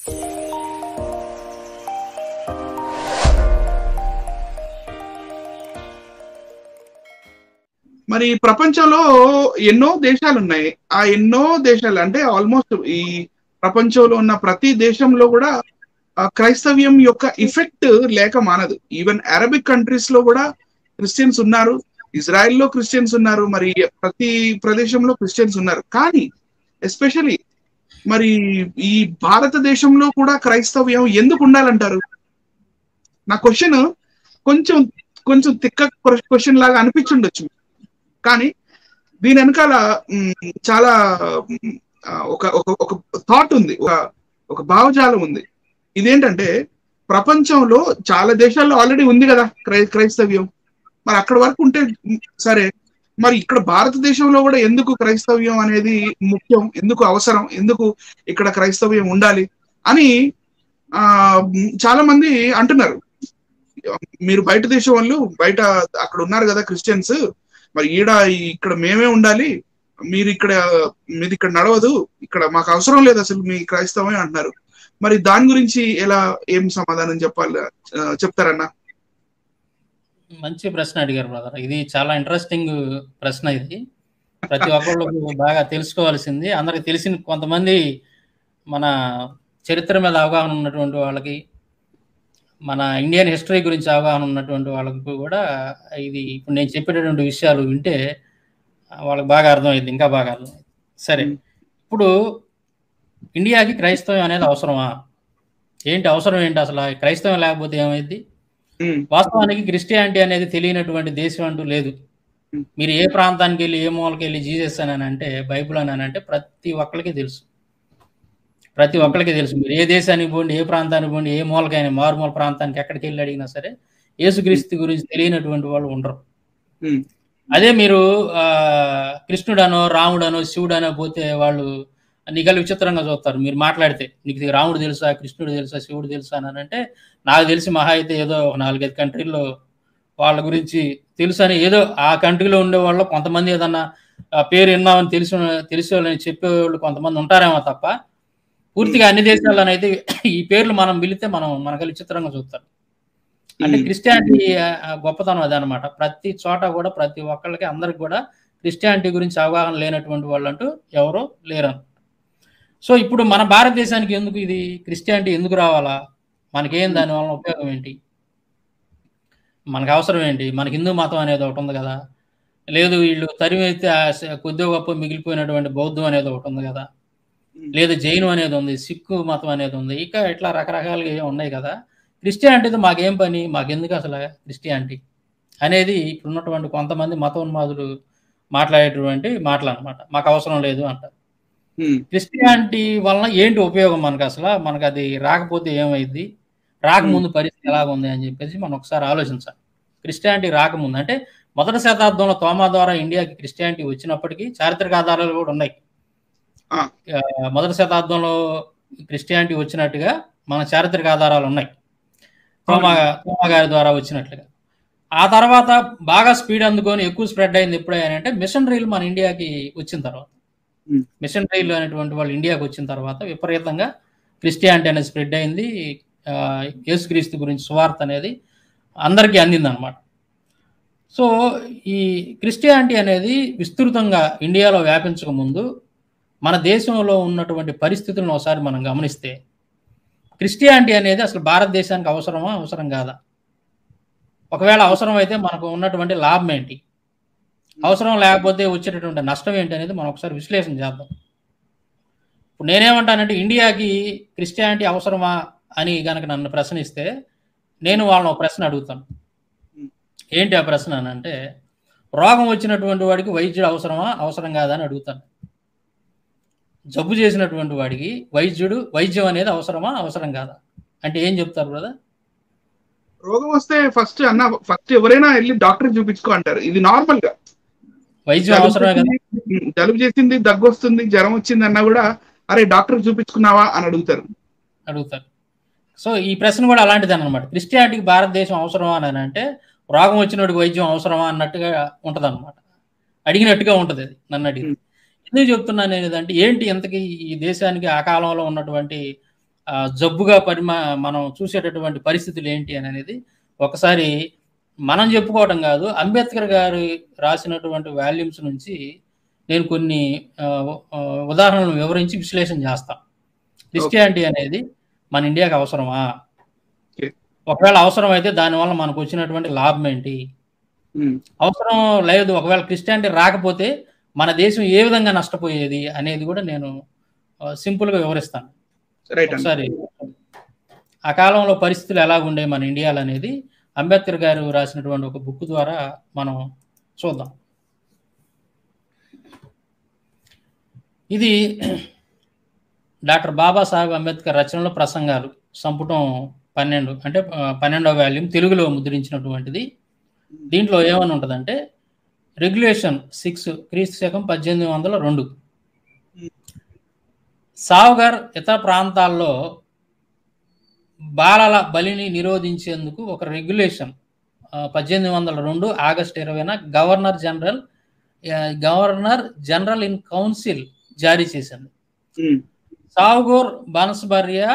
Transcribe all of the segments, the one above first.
మరి ప్రపంచంలో ఎన్నో దేశాలు ఉన్నాయి ఆ ఎన్నో దేశాలు అంటే ఆల్మోస్ట్ ఈ ప్రపంచంలో ఉన్న ప్రతి దేశంలో కూడా ఆ క్రైస్తవ్యం యొక్క ఇఫెక్ట్ లేక మానదు ఈవెన్ అరబిక్ కంట్రీస్ లో కూడా క్రిస్టియన్స్ ఉన్నారు ఇజ్రాయెల్ లో క్రిస్టియన్స్ ఉన్నారు మరి ప్రతి ప్రదేశంలో క్రిస్టియన్స్ ఉన్నారు కానీ ఎస్పెషలీ మరి ఈ భారతదేశంలో కూడా క్రైస్తవ్యం ఎందుకు ఉండాలంటారు నా క్వశ్చన్ కొంచెం కొంచెం తిక్క క్వశ్చన్ లాగా అనిపించుండొచ్చు కానీ దీని వెనకాల మ్, చాలా మ్, ఆ, ఒక ఒక ఒక థాట్ ఉంది ఒక ఒక భావజాలం ఉంది ఇదేంటంటే ప్రపంచంలో చాలా దేశాల్లో ఆల్రెడీ ఉంది కదా క్రై క్రైస్తవ్యం మరి అక్కడ వరకు ఉంటే మ్, సరే మరి ఇక్కడ భారతదేశంలో కూడా ఎందుకు క్రైస్తవ్యం అనేది ముఖ్యం ఎందుకు అవసరం ఎందుకు ఇక్కడ క్రైస్తవ్యం ఉండాలి అని ఆ మ్, చాలా మంది అంటున్నారు మీరు బయట దేశం వాళ్ళు బయట అక్కడ ఉన్నారు కదా క్రిస్టియన్స్ మరి ఈడ ఇక్కడ మేమే ఉండాలి మీరు ఇక్కడ మీది ఇక్కడ నడవదు ఇక్కడ మాకు అవసరం లేదు అసలు మీ క్రైస్తవమే అంటున్నారు మరి దాని గురించి ఎలా ఏం సమాధానం చెప్పాలి ఆ, చెప్తారన్నా మంచి ప్రశ్న అడిగారు బ్రదర్ ఇది చాలా ఇంట్రెస్టింగ్ ప్రశ్న ఇది ప్రతి ఒక్కళ్ళు బాగా తెలుసుకోవాల్సింది అందరికి తెలిసిన కొంతమంది మన చరిత్ర మీద అవగాహన ఉన్నటువంటి వాళ్ళకి మన ఇండియన్ హిస్టరీ గురించి అవగాహన ఉన్నటువంటి వాళ్ళకి కూడా ఇది ఇప్పుడు నేను చెప్పేటటువంటి విషయాలు వింటే వాళ్ళకి బాగా అర్థమైంది ఇంకా బాగా అర్థమైంది సరే ఇప్పుడు ఇండియాకి క్రైస్తవం అనేది అవసరమా ఏంటి అవసరం ఏంటి అసలు ఆ క్రైస్తవం లేకపోతే ఏమైంది ఉమ్, వాస్తవానికి క్రిస్టియానిటీ అనేది తెలియనటువంటి దేశం అంటూ లేదు Hmm. మీరు ఏ ప్రాంతానికి వెళ్ళి ఏ మూలకి వెళ్ళి జీసస్ అని అంటే బైబుల్ అని అంటే ప్రతి ఒక్కరికి తెలుసు ప్రతి ఒక్కరికి తెలుసు మీరు ఏ దేశానికి పోండి ఏ ప్రాంతానికి పోండి ఏ మూలకైనా మారుమూల ప్రాంతానికి ఎక్కడికి వెళ్ళి అడిగినా సరే యేసుక్రీస్తు గురించి తెలియనటువంటి వాళ్ళు ఉండరు ఉమ్, అదే మీరు ఆ కృష్ణుడనో రాముడనో శివుడనో పోతే వాళ్ళు నీకలు విచిత్రంగా చూస్తారు మీరు మాట్లాడితే నీకు రాముడు తెలుసా కృష్ణుడు తెలుసా శివుడు తెలుసా అని అంటే నాకు తెలిసి మహా అయితే ఏదో ఒక నాలుగైదు కంట్రీల్లో వాళ్ళ గురించి తెలుసు అని ఏదో ఆ కంట్రీలో ఉండే వాళ్ళు కొంతమంది ఏదన్నా ఆ పేరు విన్నామని తెలిసి తెలిసే వాళ్ళని చెప్పేవాళ్ళు కొంతమంది ఉంటారేమో తప్ప పూర్తిగా అన్ని దేశాల్లోనైతే ఈ పేర్లు మనం పిలితే మనం మనకు విచిత్రంగా చూస్తారు అంటే ఉమ్, క్రిస్టియానిటీ ఆ, గొప్పతనం అదే అనమాట ప్రతి చోట కూడా ప్రతి ఒక్కళ్ళకి అందరికి కూడా క్రిస్టియానిటీ గురించి అవగాహన లేనటువంటి వాళ్ళు అంటూ ఎవరో లేరు సో ఇప్పుడు మన భారతదేశానికి ఎందుకు ఇది క్రిస్టియానిటీ ఎందుకు రావాలా మనకేం దాని వలన ఉపయోగం ఏంటి మనకు అవసరం ఏంటి మనకి హిందూ మతం అనేది ఒకటి ఉంది కదా లేదు వీళ్ళు తరిమైతే ఆ స- కొద్దిగా గొప్ప మిగిలిపోయినటువంటి బౌద్ధం అనేది ఒకటి ఉంది కదా లేదు జైను అనేది ఉంది సిక్కు మతం అనేది ఉంది ఇక ఇట్లా రకరకాలుగా ఏవో ఉన్నాయి కదా క్రిస్టియానిటీతో మాకేం పని మాకెందుకు అసలు క్రిస్టియానిటీ అనేది ఇప్పుడున్నటువంటి కొంతమంది మతోన్మాదులు మాట్లాడేటువంటి మాటలు అనమాట మాకు అవసరం లేదు అంటారు ఉమ్, క్రిస్టియానిటీ వలన ఏంటి ఉపయోగం మనకు అసలు మనకు అది రాకపోతే ఏమైంది రాకముందు పరిస్థితి ఎలాగ ఉంది అని చెప్పేసి మనం ఒకసారి ఆలోచించాలి క్రిస్టియానిటీ రాకముందు అంటే మొదటి శతాబ్దంలో తోమా ద్వారా ఇండియాకి క్రిస్టియానిటీ వచ్చినప్పటికీ చారిత్రక ఆధారాలు కూడా ఉన్నాయి ఆ. ఆ, మొదటి శతాబ్దంలో క్రిస్టియానిటీ వచ్చినట్టుగా మన చారిత్రక ఆధారాలు ఉన్నాయి తోమా తోమా గారి ద్వారా వచ్చినట్లుగా ఆ తర్వాత బాగా స్పీడ్ అందుకొని ఎక్కువ స్ప్రెడ్ అయింది ఎప్పుడైనా మిషనరీలు మన ఇండియాకి వచ్చిన తర్వాత Hmm. మిషనరీలు అనేటువంటి వాళ్ళు ఇండియాకి వచ్చిన తర్వాత విపరీతంగా క్రిస్టియానిటీ అనేది స్ప్రెడ్ అయింది ఆ, యేసుక్రీస్తు గురించి సువార్త అనేది అందరికీ అందింది అనమాట సో ఈ క్రిస్టియానిటీ అనేది విస్తృతంగా ఇండియాలో వ్యాపించక ముందు మన దేశంలో ఉన్నటువంటి పరిస్థితులను ఒకసారి మనం గమనిస్తే క్రిస్టియానిటీ అనేది అసలు భారతదేశానికి అవసరమా అవసరం కాదా ఒకవేళ అవసరం అయితే మనకు ఉన్నటువంటి లాభం ఏంటి అవసరం లేకపోతే వచ్చేటటువంటి నష్టం ఏంటి అనేది మనం ఒకసారి విశ్లేషణ చేద్దాం ఇప్పుడు నేనేమంటానంటే ఇండియాకి క్రిస్టియానిటీ అవసరమా అని కనుక నన్ను ప్రశ్నిస్తే నేను వాళ్ళని ఒక ప్రశ్న అడుగుతాను ఏంటి ఆ ప్రశ్న అని అంటే రోగం వచ్చినటువంటి వాడికి వైద్యుడు అవసరమా అవసరం కాదా అని అడుగుతాను జబ్బు చేసినటువంటి వాడికి వైద్యుడు వైద్యం అనేది అవసరమా అవసరం కాదా అంటే ఏం చెప్తారు బ్రదర్ రోగం వస్తే ఫస్ట్ అన్న ఫస్ట్ ఎవరైనా వెళ్ళి డాక్టర్ చూపించుకో అంటారు ఇది నార్మల్ గా వైద్యం జలుబు అవసరమే కదా చేసింది, ఉమ్, జలుబు చేసింది దగ్గు వస్తుంది జ్వరం వచ్చింది అన్నా కూడా అరే డాక్టర్ చూపించుకున్నావా అని అడుగుతారు అడుగుతారు సో ఈ ప్రశ్న కూడా అలాంటిది అనమాట క్రిస్టియానిటీకి భారతదేశం అవసరమా అని అంటే రోగం వచ్చినోడికి వైద్యం అవసరమా అన్నట్టుగా ఉంటది అనమాట అడిగినట్టుగా ఉంటది అది నన్ను అడిగి ఎందుకు చెప్తున్నాను నేను ఇదంటే ఏంటి ఎంతకి ఈ దేశానికి ఆ కాలంలో ఉన్నటువంటి ఆ, జబ్బుగా పరిమా మనం చూసేటటువంటి పరిస్థితులు ఏంటి అని అనేది ఒకసారి మనం చెప్పుకోవటం కాదు అంబేద్కర్ గారు రాసినటువంటి వాల్యూమ్స్ నుంచి నేను కొన్ని ఆ, ఆ, ఉదాహరణలు వివరించి విశ్లేషణ చేస్తా క్రిస్టియానిటీ అనేది మన ఇండియాకి అవసరమా Okay. ఒకవేళ అవసరం అయితే దానివల్ల మనకు వచ్చినటువంటి లాభం ఏంటి ఉమ్, అవసరం లేదు ఒకవేళ క్రిస్టియానిటీ రాకపోతే మన దేశం ఏ విధంగా నష్టపోయేది అనేది కూడా నేను ఆ, సింపుల్ గా వివరిస్తాను రైట్ అండి ఒకసారి ఆ కాలంలో పరిస్థితులు ఎలా ఉండే మన ఇండియాలో అనేది అంబేద్కర్ గారు రాసినటువంటి ఒక బుక్ ద్వారా మనం చూద్దాం ఇది డాక్టర్ బాబాసాహెబ్ అంబేద్కర్ రచనలో ప్రసంగాలు సంపుటం పన్నెండు అంటే ఆ, పన్నెండవ వాల్యూమ్ తెలుగులో ముద్రించినటువంటిది దీంట్లో ఏమని ఉంటుందంటే రెగ్యులేషన్ సిక్స్ క్రీస్తు శకం పద్దెనిమిది వందల రెండు సావ్గర్ ఇతర ప్రాంతాల్లో బాలల బలిని నిరోధించేందుకు ఒక రెగ్యులేషన్ ఆ, పద్దెనిమిది వందల రెండు ఆగస్టు ఇరవైన గవర్నర్ జనరల్ ఆ, గవర్నర్ జనరల్ ఇన్ కౌన్సిల్ జారీ చేసింది ఉమ్, సావ్గోర్ బనస్బర్యా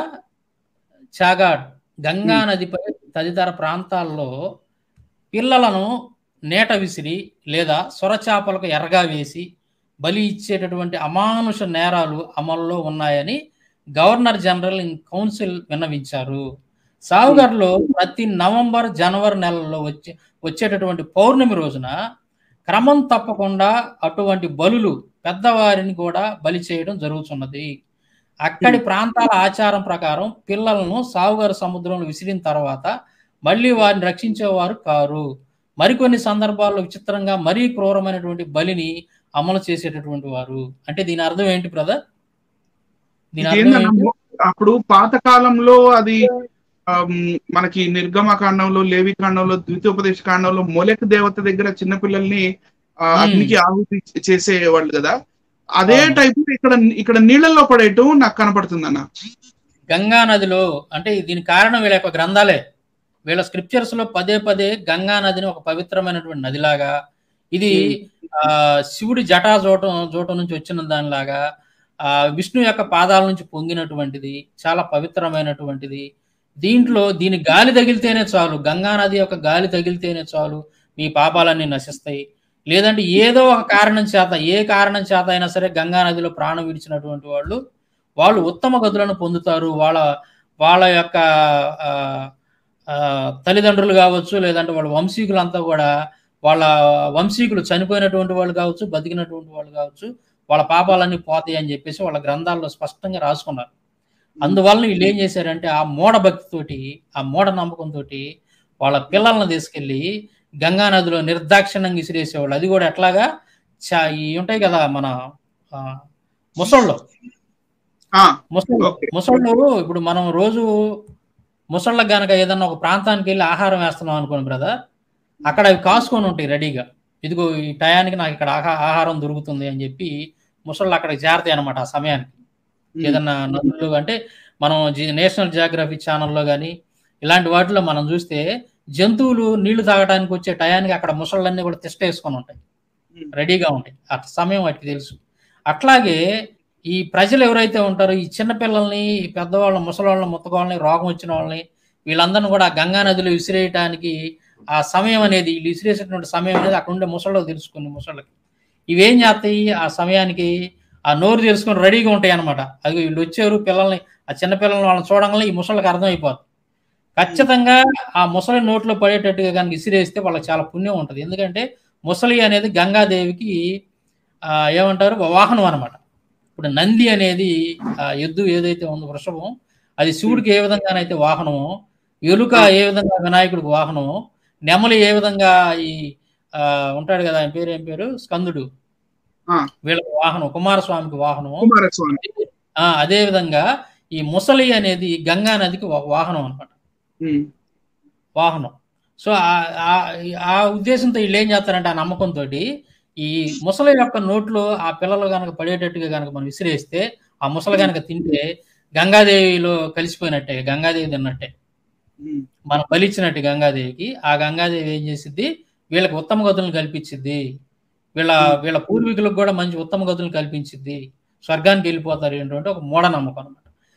చాగాడ్ గంగా నదిపై తదితర ప్రాంతాల్లో పిల్లలను నేట విసిరి లేదా సొరచాపలకు ఎరగా వేసి బలి ఇచ్చేటటువంటి అమానుష నేరాలు అమల్లో ఉన్నాయని గవర్నర్ జనరల్ ఇన్ కౌన్సిల్ విన్నవించారు సావుగర్లో ప్రతి నవంబర్ జనవరి నెలలో వచ్చే వచ్చేటటువంటి పౌర్ణమి రోజున క్రమం తప్పకుండా అటువంటి బలులు పెద్దవారిని కూడా బలి చేయడం జరుగుతున్నది అక్కడి ప్రాంతాల ఆచారం ప్రకారం పిల్లలను సావుగారు సముద్రంలో విసిరిన తర్వాత మళ్ళీ వారిని రక్షించేవారు కారు మరికొన్ని సందర్భాల్లో విచిత్రంగా మరీ క్రూరమైనటువంటి బలిని అమలు చేసేటటువంటి వారు అంటే దీని అర్థం ఏంటి బ్రదర్ దీని అర్థం ఇదేందన్నా, ఏంటి మో- అప్పుడు పాత కాలంలో అది ఆమ్, మనకి నిర్గమ కాండంలో లేవి కాండంలో ద్వితీయోపదేశ కాండంలో మొలెక్ దేవత దగ్గర చిన్నపిల్లల్ని ఆ, Hmm. అగ్నికి ఆహుతి చేసేవాళ్ళు కదా అదే అవును. టైప్ ఇక్కడ ఇక్కడ నీళ్ళల్లో పడేయటం నాకు కనపడుతుంది అన్న గంగా నదిలో అంటే దీని కారణం వీళ్ళ యొక్క గ్రంథాలే వీళ్ళ స్క్రిప్చర్స్ లో పదే పదే గంగా నదిని ఒక పవిత్రమైనటువంటి నదిలాగా ఇది ఆ శివుడి జటా జోటం జోటం నుంచి వచ్చిన దానిలాగా ఆ విష్ణు యొక్క పాదాల నుంచి పొంగినటువంటిది చాలా పవిత్రమైనటువంటిది దీంట్లో దీని గాలి తగిలితేనే చాలు గంగా నది యొక్క గాలి తగిలితేనే చాలు మీ పాపాలన్నీ నశిస్తాయి లేదంటే ఏదో ఒక కారణం చేత ఏ కారణం చేత అయినా సరే గంగా నదిలో ప్రాణం విడిచినటువంటి వాళ్ళు వాళ్ళు ఉత్తమ గతులను పొందుతారు వాళ్ళ వాళ్ళ యొక్క ఆ, ఆ, తల్లిదండ్రులు కావచ్చు లేదంటే వాళ్ళ వంశీకులంతా కూడా వాళ్ళ వంశీకులు చనిపోయినటువంటి వాళ్ళు కావచ్చు బతికినటువంటి వాళ్ళు కావచ్చు వాళ్ళ పాపాలన్నీ పోతాయి అని చెప్పేసి వాళ్ళ గ్రంథాల్లో స్పష్టంగా రాసుకున్నారు అందువల్ల వీళ్ళు ఏం చేశారంటే ఆ మూఢ భక్తితోటి ఆ మూఢ నమ్మకంతో వాళ్ళ పిల్లల్ని తీసుకెళ్లి గంగా నదిలో నిర్దాక్షిణ్యంగా విసిరేసేవాళ్ళు అది కూడా ఎట్లాగా చా ఈ ఉంటాయి కదా మన ఆ, ముసళ్ళు ఆ, ముసళ్ళు Okay. ముసళ్ళు ఇప్పుడు మనం రోజు ముసళ్ళకి గనక ఏదన్నా ఒక ప్రాంతానికి వెళ్ళి ఆహారం వేస్తున్నాం అనుకోండి బ్రదర్ అక్కడ అవి కాసుకొని ఉంటాయి రెడీగా ఇదిగో ఈ టయానికి నాకు ఇక్కడ ఆహా- ఆహారం దొరుకుతుంది అని చెప్పి ముసళ్ళు అక్కడికి చేరతాయి అనమాట ఆ సమయానికి ఏదన్నా నదులు అంటే మనం జి- నేషనల్ జియోగ్రఫీ ఛానల్లో కానీ ఇలాంటి వాటిలో మనం చూస్తే జంతువులు నీళ్లు తాగడానికి వచ్చే టయానికి అక్కడ ముసళ్ళన్నీ కూడా తిష్ట వేసుకొని ఉంటాయి Hmm. రెడీగా ఉంటాయి ఆ సమయం వాటికి తెలుసు అట్లాగే ఈ ప్రజలు ఎవరైతే ఉంటారో ఈ చిన్న పిల్లల్ని ఈ పెద్దవాళ్ళని ముసలివాళ్ళని ముత్తగాళ్ళని రోగం వచ్చిన వాళ్ళని వీళ్ళందరిని కూడా గంగా నదిలో విసిరేయటానికి ఆ సమయం అనేది వీళ్ళు విసిరేసేటువంటి సమయం అనేది అక్కడ ఉండే ముసళ్ళకి తెలుసుకుని ముసళ్ళకి ఇవేం చేస్తాయి ఆ సమయానికి ఆ నోరు తెలుసుకొని రెడీగా ఉంటాయి అనమాట అది వీళ్ళు వచ్చారు పిల్లల్ని ఆ చిన్న పిల్లల్ని వాళ్ళని చూడంగానే ఈ ముసళ్ళకి అర్థమైపోతుంది ఖచ్చితంగా ఆ ముసలి నోట్లో పడేటట్టుగా కనుక విసిరేస్తే వాళ్ళకి చాలా పుణ్యం ఉంటుంది ఎందుకంటే ముసలి అనేది గంగాదేవికి ఆ, ఏమంటారు వాహనం అనమాట ఇప్పుడు నంది అనేది ఆ ఎద్దు ఏదైతే ఉందో వృషభం అది శివుడికి ఏ విధంగానైతే వాహనమో ఎలుక ఏ విధంగా వినాయకుడికి వాహనమో నెమలి ఏ విధంగా ఈ ఆ, ఉంటాడు కదా ఆయన పేరు ఏం పేరు స్కందుడు ఆ. వీళ్ళకి వాహనం కుమారస్వామికి వాహనము కుమారస్వామి ఆ, అదే విధంగా ఈ ముసలి అనేది గంగా నదికి ఒక వాహనం అనమాట ఉమ్, వాహనం సో ఆ- ఆ- ఆ ఉద్దేశంతో వీళ్ళు ఏం చేస్తారంటే ఆ నమ్మకంతో ఈ ముసలి యొక్క నోట్లో ఆ పిల్లలు కనుక పడేటట్టుగా కనుక మనం విసిరేస్తే ఆ ముసలి కనుక తింటే గంగాదేవిలో కలిసిపోయినట్టే గంగాదేవి తిన్నట్టే ఉమ్, మనం బలిచ్చినట్టు గంగాదేవికి ఆ గంగాదేవి ఏం చేసిద్ది వీళ్ళకి ఉత్తమ గతులను కల్పించిద్ది వీళ్ళ వీళ్ళ పూర్వీకులకు కూడా మంచి ఉత్తమ గతులను కల్పించిద్ది స్వర్గానికి వెళ్ళిపోతారు ఏంటంటే ఒక మూఢనమ్మకం అనమాట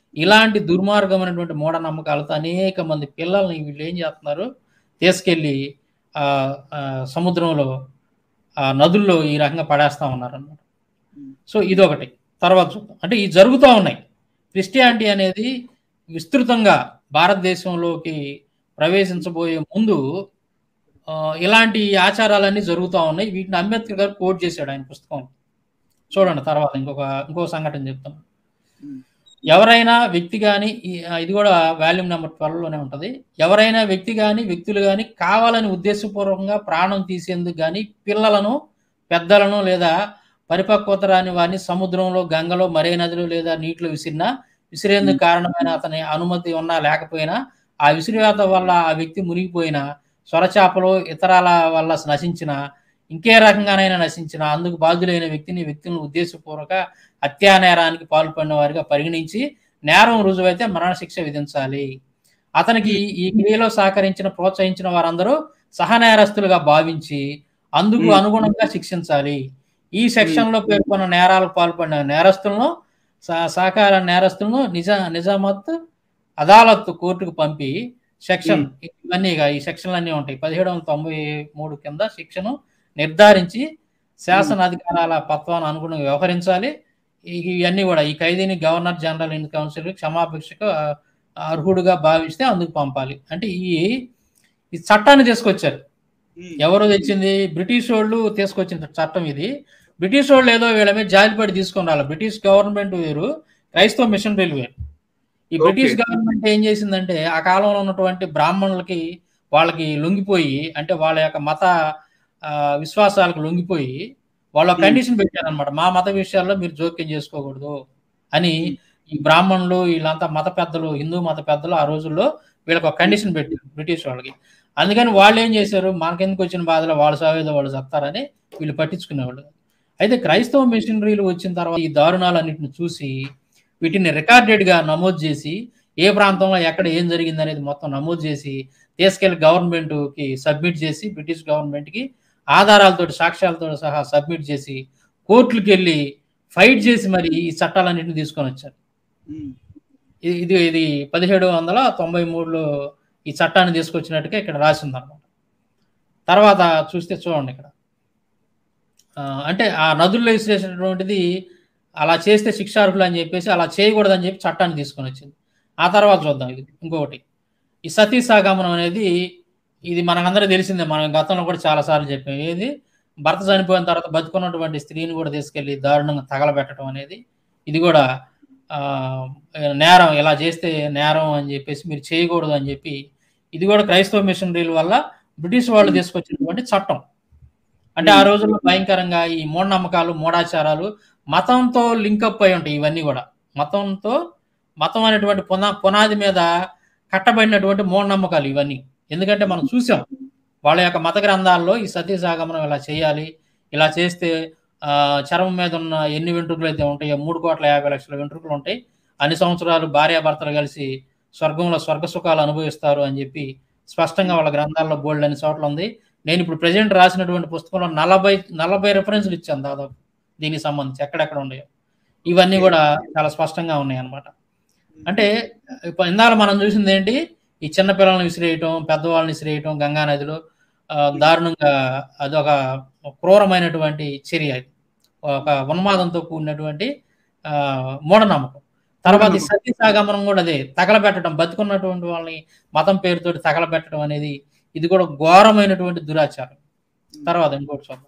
ఇలాంటి దుర్మార్గమైనటువంటి మూఢనమ్మకాలతో అనేక మంది పిల్లల్ని వీళ్ళు ఏం చేస్తున్నారు తీసుకెళ్ళి ఆ, ఆ, సముద్రంలో ఆ నదుల్లో ఈ రకంగా పడేస్తా ఉన్నారు అన్నమాట సో ఇదొకటి తర్వాత చూద్దాం అంటే ఇవి జరుగుతూ ఉన్నాయి క్రిస్టియానిటీ అనేది విస్తృతంగా భారతదేశంలోకి ప్రవేశించబోయే ముందు ఆ, ఇలాంటి ఆచారాలన్నీ జరుగుతూ ఉన్నాయి వీటిని అంబేద్కర్ గారు కోట్ చేశాడు ఆయన పుస్తకం చూడండి తర్వాత ఇంకొక ఇంకో సంఘటన చెప్తాను ఎవరైనా వ్యక్తి కానీ ఇది కూడా వాల్యూమ్ నెంబర్ ట్వెల్వ్ లోనే ఉంటది ఎవరైనా వ్యక్తి కానీ వ్యక్తులు కానీ కావాలని ఉద్దేశపూర్వకంగా ప్రాణం తీసేందుకు కానీ పిల్లలను పెద్దలను లేదా పరిపక్వత రాని వారిని సముద్రంలో గంగలో మరే నదిలో లేదా నీటిలో విసిరినా విసిరేందుకు కారణమైన అతని అనుమతి ఉన్నా లేకపోయినా ఆ విసిరివేత వల్ల ఆ వ్యక్తి మునిగిపోయినా స్వరచాపలో ఇతరాల వల్ల నశించిన ఇంకే రకంగానైనా నశించిన అందుకు బాధ్యులైన వ్యక్తిని వ్యక్తులను ఉద్దేశపూర్వక హత్యా నేరానికి పాల్పడిన వారిగా పరిగణించి నేరం రుజువైతే మరణశిక్ష విధించాలి అతనికి ఈ క్రియలో సహకరించిన ప్రోత్సహించిన వారందరూ సహనేరస్తులుగా భావించి అందుకు Hmm. అనుగుణంగా శిక్షించాలి ఈ సెక్షన్ లో పేర్కొన్న నేరాలకు పాల్పడిన నేరస్తులను సహ- సహకార నేరస్తులను నిజా నిజామత్ అదాలత్ కోర్టుకు పంపి సెక్షన్ ఇవన్నీ ఇక ఈ సెక్షన్లు అన్నీ ఉంటాయి పదిహేడు వందల తొంభై మూడు కింద శిక్షను నిర్ధారించి శాసన అధికారాల పత్వాన్ని అనుగుణంగా వ్యవహరించాలి ఈ- ఇవన్నీ కూడా ఈ ఖైదీని గవర్నర్ జనరల్ ఇన్ కౌన్సిల్ క్షమాభిక్షకు ఆ, అర్హుడుగా భావిస్తే అందుకు పంపాలి అంటే ఈ ఈ చట్టాన్ని తీసుకొచ్చారు ఎవరు తెచ్చింది బ్రిటిష్ వాళ్ళు తీసుకొచ్చిన చట్టం ఇది బ్రిటిష్ వాళ్ళు ఏదో వీళ్ళ మీద జాలిపడి తీసుకొని రాలి బ్రిటిష్ గవర్నమెంట్ వేరు క్రైస్తవ మిషనరీలు వేరు ఈ బ్రిటిష్ Okay. గవర్నమెంట్ ఏం చేసిందంటే ఆ కాలంలో ఉన్నటువంటి బ్రాహ్మణులకి వాళ్ళకి లొంగిపోయి అంటే వాళ్ళ యొక్క మత ఆ, విశ్వాసాలకు లొంగిపోయి వాళ్ళ Hmm. కండిషన్ పెట్టారనమాట మా మత విషయాల్లో మీరు జోక్యం చేసుకోకూడదు అని ఈ బ్రాహ్మణులు వీళ్ళంతా మత పెద్దలు హిందూ మత పెద్దలు ఆ రోజుల్లో వీళ్ళకి ఒక కండిషన్ పెట్టారు బ్రిటిష్ వాళ్ళకి అందుకని వాళ్ళు ఏం చేశారు మనకెందుకు వచ్చిన బాధలో వాళ్ళు సావేదో వాళ్ళు చెప్తారని వీళ్ళు పట్టించుకునేవాళ్ళు అయితే క్రైస్తవ మిషనరీలు వచ్చిన తర్వాత ఈ దారుణాలన్నింటిని చూసి వీటిని రికార్డెడ్ గా నమోదు చేసి ఏ ప్రాంతంలో ఎక్కడ ఏం జరిగింది అనేది మొత్తం నమోదు చేసి తీసుకెళ్లి గవర్నమెంట్ కి సబ్మిట్ చేసి బ్రిటిష్ గవర్నమెంట్ కి ఆధారాలతో సాక్ష్యాలతో సహా సబ్మిట్ చేసి కోర్టులకు వెళ్ళి ఫైట్ చేసి మరి ఈ చట్టాలన్నింటిని తీసుకొని వచ్చారు ఇది ఇది ఇది పదిహేడు వందల తొంభై మూడులో ఈ చట్టాన్ని తీసుకొచ్చినట్టుగా ఇక్కడ రాసి ఉందన్నమాట తర్వాత చూస్తే చూడండి ఇక్కడ ఆ, అంటే ఆ నదుల్లో విసిరేసినటువంటిది అలా చేస్తే శిక్షార్హులు అని చెప్పేసి అలా చేయకూడదని చెప్పి చట్టాన్ని తీసుకొని వచ్చింది ఆ తర్వాత చూద్దాం ఇది ఇంకొకటి ఈ సతీ సాగమనం అనేది ఇది మనకందరికీ తెలిసిందే మనం గతంలో కూడా చాలా సార్లు చెప్పాం ఏది భర్త చనిపోయిన తర్వాత బతుకున్నటువంటి స్త్రీని కూడా తీసుకెళ్లి దారుణంగా తగలబెట్టడం అనేది ఇది కూడా ఆ, నేరం ఇలా చేస్తే నేరం అని చెప్పేసి మీరు చేయకూడదు అని చెప్పి ఇది కూడా క్రైస్తవ మిషనరీల వల్ల బ్రిటిష్ వాళ్ళు తీసుకొచ్చినటువంటి చట్టం అంటే ఆ రోజుల్లో భయంకరంగా ఈ మూఢనమ్మకాలు మూఢాచారాలు మతంతో లింకప్ అయి ఉంటాయి ఇవన్నీ కూడా మతంతో మతం అనేటువంటి పునా పునాది మీద కట్టబడినటువంటి మూఢనమ్మకాలు ఇవన్నీ ఎందుకంటే మనం చూసాం వాళ్ళ యొక్క మత గ్రంథాల్లో ఈ సతీ సాగమనం ఇలా చేయాలి ఇలా చేస్తే ఆ చర్మం మీద ఉన్న ఎన్ని వెంట్రుకలు అయితే ఉంటాయో మూడు కోట్ల యాభై లక్షల వెంట్రుకలు ఉంటాయి అన్ని సంవత్సరాలు భార్యాభర్తలు కలిసి స్వర్గంలో స్వర్గ సుఖాలు అనుభవిస్తారు అని చెప్పి స్పష్టంగా వాళ్ళ గ్రంథాల్లో బోల్డ్ అనే చోట్ల ఉంది నేను ఇప్పుడు ప్రజెంట్ రాసినటువంటి పుస్తకంలో నలభై నలభై రెఫరెన్స్లు ఇచ్చాను దాదాపు దీనికి సంబంధించి ఎక్కడెక్కడ ఉన్నాయో ఇవన్నీ కూడా చాలా స్పష్టంగా ఉన్నాయి అన్నమాట అంటే ఇప్పుడు ఇందాక మనం చూసింది ఏంటి ఈ చిన్న పిల్లల్ని విసిరేయటం పెద్దవాళ్ళని విసిరేయటం గంగా నదిలో ఆ, దారుణంగా అదొక క్రూరమైనటువంటి చర్య ఇది ఒక ఉన్మాదంతో కూడినటువంటి ఆ, మూఢనమ్మకం తర్వాత ఈ సతీ సాగమనం కూడా అదే తగలబెట్టడం బతుకున్నటువంటి వాళ్ళని మతం పేరుతోటి తగలబెట్టడం అనేది ఇది కూడా ఘోరమైనటువంటి దురాచారం తర్వాత ఇంకోటి చూద్దాం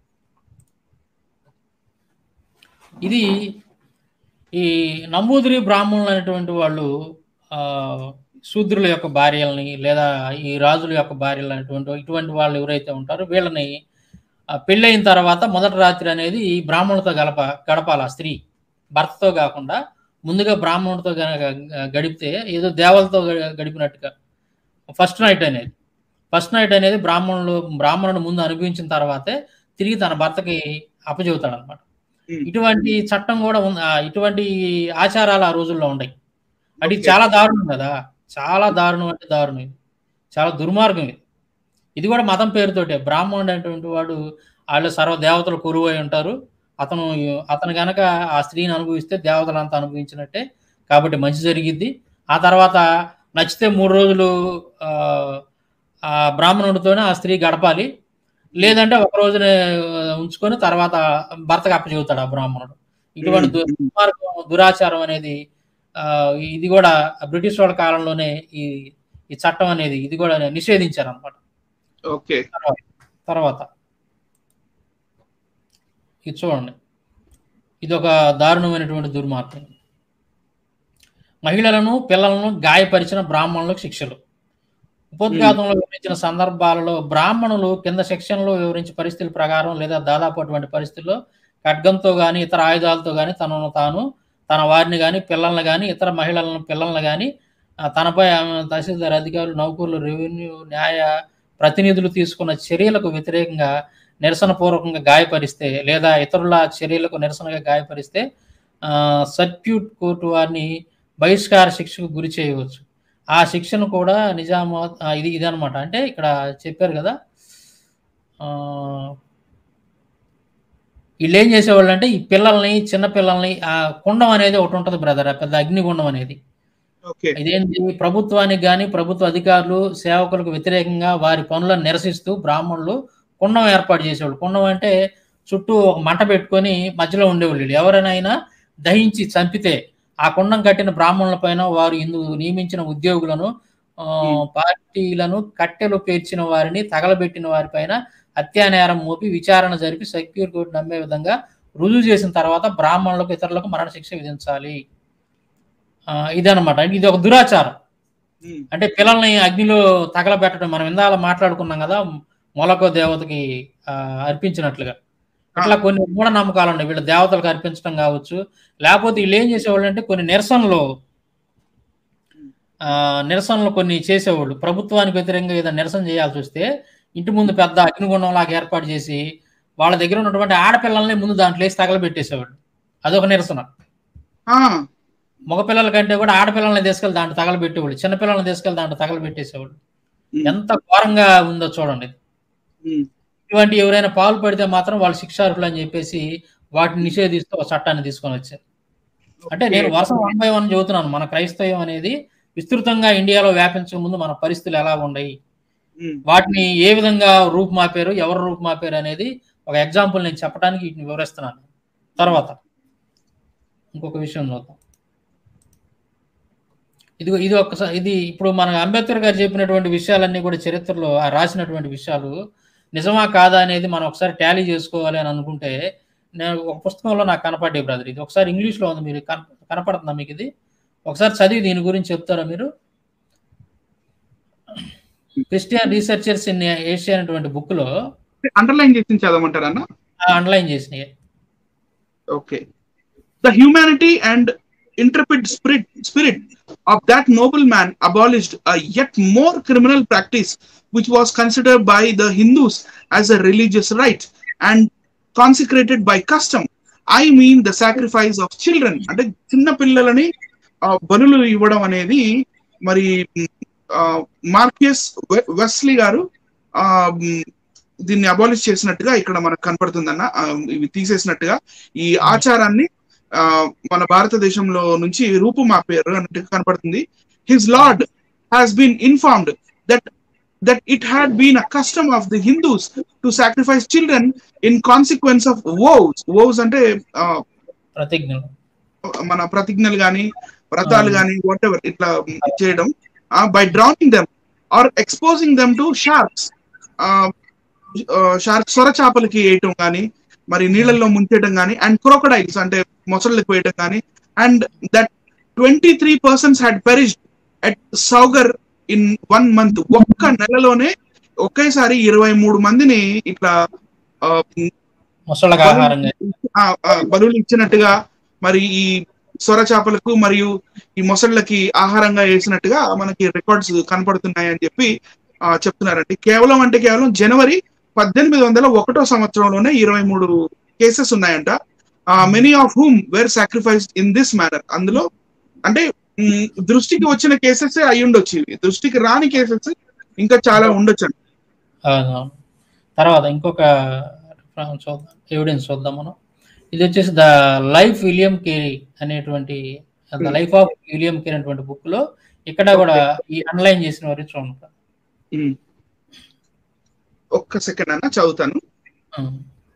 ఇది ఈ నంబూదిరి బ్రాహ్మణులు అనేటువంటి వాళ్ళు ఆ శూద్రుల యొక్క భార్యలని లేదా ఈ రాజుల యొక్క భార్యలు అనేటువంటి ఇటువంటి వాళ్ళు ఎవరైతే ఉంటారో వీళ్ళని ఆ, పెళ్ళైన తర్వాత మొదటి రాత్రి అనేది ఈ బ్రాహ్మణులతో గడప గడపాలి ఆ స్త్రీ భర్తతో కాకుండా ముందుగా బ్రాహ్మణుడితో గనక గడిపితే ఏదో దేవలతో గ- గడిపినట్టుగా ఫస్ట్ నైట్ అనేది ఫస్ట్ నైట్ అనేది బ్రాహ్మణులు బ్రాహ్మణుడు ముందు అనుభవించిన తర్వాతే తిరిగి తన భర్తకి అప్పచెబుతాడు అనమాట Hmm. ఇటువంటి చట్టం కూడా ఉంది ఆ, ఇటువంటి ఆచారాలు ఆ రోజుల్లో ఉన్నాయి అంటే ఇది Okay. చాలా దారుణం కదా చాలా దారుణం అంటే దారుణం ఇది చాలా దుర్మార్గం ఇది ఇది కూడా మతం పేరుతోటే బ్రాహ్మణుడు అనేటువంటి వాడు వాళ్ళు సర్వ దేవతలు కొరువు అయి ఉంటారు అతను అతను గనక ఆ స్త్రీని అనుభవిస్తే దేవతలంతా అనుభవించినట్టే కాబట్టి మంచి జరిగిద్ది ఆ తర్వాత నచ్చితే మూడు రోజులు ఆ, ఆ బ్రాహ్మణుడితోనే ఆ స్త్రీ గడపాలి లేదంటే ఒక రోజునే ఉంచుకొని తర్వాత భర్తకు అప్పచెబుతాడు ఆ బ్రాహ్మణుడు ఇటువంటి దు- దుర్మార్గం దురాచారం అనేది ఆ, ఇది కూడా బ్రిటిష్ వాళ్ళ కాలంలోనే ఈ ఈ చట్టం అనేది ఇది కూడా నిషేధించారు అనమాట ఓకే తర్వాత ఇది చూడండి ఇది ఒక దారుణమైనటువంటి దుర్మార్గం మహిళలను పిల్లలను గాయపరిచిన బ్రాహ్మణులకు శిక్షలు ఉపోద్ఘాతంలో వివరించిన సందర్భాలలో బ్రాహ్మణులు కింద సెక్షన్లో వివరించిన పరిస్థితుల ప్రకారం లేదా దాదాపు అటువంటి పరిస్థితుల్లో ఖడ్గంతో గాని ఇతర ఆయుధాలతో గాని తనను తాను తన వారిని గాని పిల్లల్ని గాని ఇతర మహిళలను పిల్లల్ని గాని ఆ, తనపై ఆమె తహసీల్దార్ అధికారులు నౌకర్లు రెవెన్యూ న్యాయ ప్రతినిధులు తీసుకున్న చర్యలకు వ్యతిరేకంగా నిరసన పూర్వకంగా గాయపరిస్తే లేదా ఇతరుల చర్యలకు నిరసనగా గాయపరిస్తే ఆ, సర్క్యూట్ కోర్టు వారిని బహిష్కార శిక్షకు గురి చేయవచ్చు ఆ శిక్షను కూడా నిజామాబాద్ ఆ, ఇది ఇదనమాట అంటే ఇక్కడ చెప్పారు కదా ఆ, వీళ్ళు ఏం చేసేవాళ్ళు అంటే ఈ పిల్లల్ని చిన్న పిల్లల్ని ఆ కుండం అనేది ఒకటి ఉంటుంది బ్రదర్ పెద్ద అగ్నిగుండం అనేది ఓకే ఇదేంటి ప్రభుత్వానికి కానీ ప్రభుత్వ అధికారులు సేవకులకు వ్యతిరేకంగా వారి పనులను నిరసిస్తూ బ్రాహ్మణులు కుండం ఏర్పాటు చేసేవాళ్ళు కుండం అంటే చుట్టూ ఒక మంట పెట్టుకొని మధ్యలో ఉండేవాళ్ళు వీళ్ళు. ఎవరైనా దహించి చంపితే ఆ కుండం కట్టిన బ్రాహ్మణుల పైన వారు ఇందుకు నియమించిన ఉద్యోగులను ఆ, పార్టీలను కట్టెలు పేర్చిన వారిని తగలబెట్టిన వారిపైన హత్యా నేరం మోపి విచారణ జరిపి సెక్యూర్ కోర్టు నమ్మే విధంగా రుజువు చేసిన తర్వాత బ్రాహ్మణులకు ఇతరులకు మరణశిక్ష విధించాలి ఆ, ఇదన్నమాట ఇది ఒక దురాచారం ఉమ్, అంటే పిల్లల్ని అగ్నిలో తగలబెట్టడం మనం ఇందాక మాట్లాడుకున్నాం కదా మొలకో దేవతకి ఆ, అర్పించినట్లుగా ఇట్లా కొన్ని మూఢనమ్మకాలు ఉన్నాయి వీళ్ళ దేవతలకు అర్పించడం కావచ్చు లేకపోతే వీళ్ళు ఏం చేసేవాళ్ళు అంటే కొన్ని నిరసనలు ఆ, నిరసనలు కొన్ని చేసేవాళ్ళు ప్రభుత్వానికి వ్యతిరేకంగా ఏదైనా నిరసన చేయాల్సి వస్తే ఇంటి ముందు పెద్ద అగ్నిగుండం లాగా ఏర్పాటు చేసి వాళ్ళ దగ్గర ఉన్నటువంటి ఆడపిల్లల్ని ముందు దాంట్లో వేసి తగలబెట్టేసేవాళ్ళు అదొక నిరసన ఆ, మగపిల్లల కంటే కూడా ఆడపిల్లల్ని తీసుకెళ్ళి దాంట్లో తగలబెట్టేవాళ్ళు చిన్నపిల్లల్ని తీసుకెళ్ళి దాంట్లో తగలబెట్టేసేవాళ్ళు ఉమ్, ఎంత ఘోరంగా ఉందో చూడండి ఉమ్, ఇటువంటి ఎవరైనా పాలు పడితే మాత్రం వాళ్ళు శిక్షార్హులు అని చెప్పేసి వాటిని నిషేధిస్తూ ఒక చట్టాన్ని తీసుకొని వచ్చారు అంటే నేను ఓకే. వరుస వన్ బై వన్ చెబుతున్నాను మన క్రైస్తవం అనేది విస్తృతంగా ఇండియాలో వ్యాపించక ముందు మన పరిస్థితులు ఎలా ఉన్నాయి ఉమ్, వాటిని ఏ విధంగా రూపుమాపారు ఎవరు రూపుమాపారు అనేది ఒక ఎగ్జాంపుల్ నేను చెప్పడానికి వీటిని వివరిస్తున్నాను తర్వాత ఇంకొక విషయం చూద్దాం ఇది ఇది ఒకసారి ఇది ఇప్పుడు మన అంబేద్కర్ గారు చెప్పినటువంటి విషయాలన్నీ కూడా చరిత్రలో ఆ రాసినటువంటి విషయాలు నిజమా కాదా అనేది మనం ఒకసారి టాలీ చేసుకోవాలి అని అనుకుంటే నేను ఒక పుస్తకంలో నాకు కనపడ్డే బ్రదర్ ఇది ఒకసారి ఇంగ్లీష్లో ఉంది మీరు కన- కనపడుతుందా మీకు ఇది ఒకసారి చదివి దీని గురించి చెప్తారా మీరు క్రిస్టియన్ రీసెర్చర్స్ ఇన్ ఏషియా అనేటువంటి బుక్ లో అండర్లైన్ చేసి చదవమంటారా అన్న అండర్లైన్ చేసినాయి Okay. The humanity and intrepid spirit, spirit of that nobleman abolished a yet more criminal practice, which was considered by the Hindus as a religious rite and consecrated by custom. I mean the sacrifice of children. అంటే చిన్న పిల్లలని ఆ, బలులు ఇవ్వడం అనేది మరి మార్కియస్ Wesley గారు ఆ, మ్, దీన్ని అబాలిష్ చేసినట్టుగా ఇక్కడ మనకు కనపడుతుందన్న ఆ, ఇవి తీసేసినట్టుగా ఈ ఆచారాన్ని ఆ, మన భారతదేశంలో నుంచి రూపుమాపారు అన్నట్టుగా కనపడుతుంది his lord has been informed that that it had been a custom of the Hindus to sacrifice children in consequence of vows vows అంటే ఆ, ప్రతిజ్ఞలు మన ప్రతిజ్ఞలు కానీ వ్రతాలు కానీ వాట్ ఎవర్ ఇట్లా చేయడం by drowning them or exposing them to sharks shark సొర చేపలకి వేయటం కానీ మరి నీళ్ళల్లో ముంచేయడం కానీ అండ్ క్రోకడైల్స్ అంటే మొసళ్ళకి వేయటం కానీ and that twenty three persons had perished at Saugor in one month ఒక్క నెలలోనే ఒకేసారి ఇరవై మూడు మందిని ఇట్లా ఆ, ముసళ్ళకు ఆహారంగా ఆ, ఆ, బలులు ఇచ్చినట్టుగా మరి ఈ సొర చేపలకు మరియు ఈ మొసళ్ళకి ఆహారంగా వేసినట్టుగా మనకి రికార్డ్స్ కనపడుతున్నాయి అని చెప్పి ఆ, చెప్తున్నారండి కేవలం అంటే కేవలం జనవరి పద్దెనిమిది వందల ఒకటో సంవత్సరంలోనే ఇరవై మూడు కేసెస్ ఉన్నాయంట many of whom were sacrifice in this manner అందులో అంటే మ్, దృష్టికి వచ్చిన కేసెస్ అయి ఉండొచ్చు ఇవి దృష్టికి రాని కేసెస్ ఇంకా చాలా ఉండొచ్చు అండి అవును. తర్వాత ఇంకొక reference చూద్దాం ఎవిడెన్స్ చూద్దాం మనం ఇది వచ్చేసి ద లైఫ్ విలియం కేరీ అనేటువంటి the Hmm. Life of William Carey అనేటువంటి బుక్ లో ఇక్కడ కూడా ఈ అండర్లైన్ చేసిన వారు చూడండి ఉమ్. ఒక్క సెకండ్ అన్న చదువుతాను ఉమ్.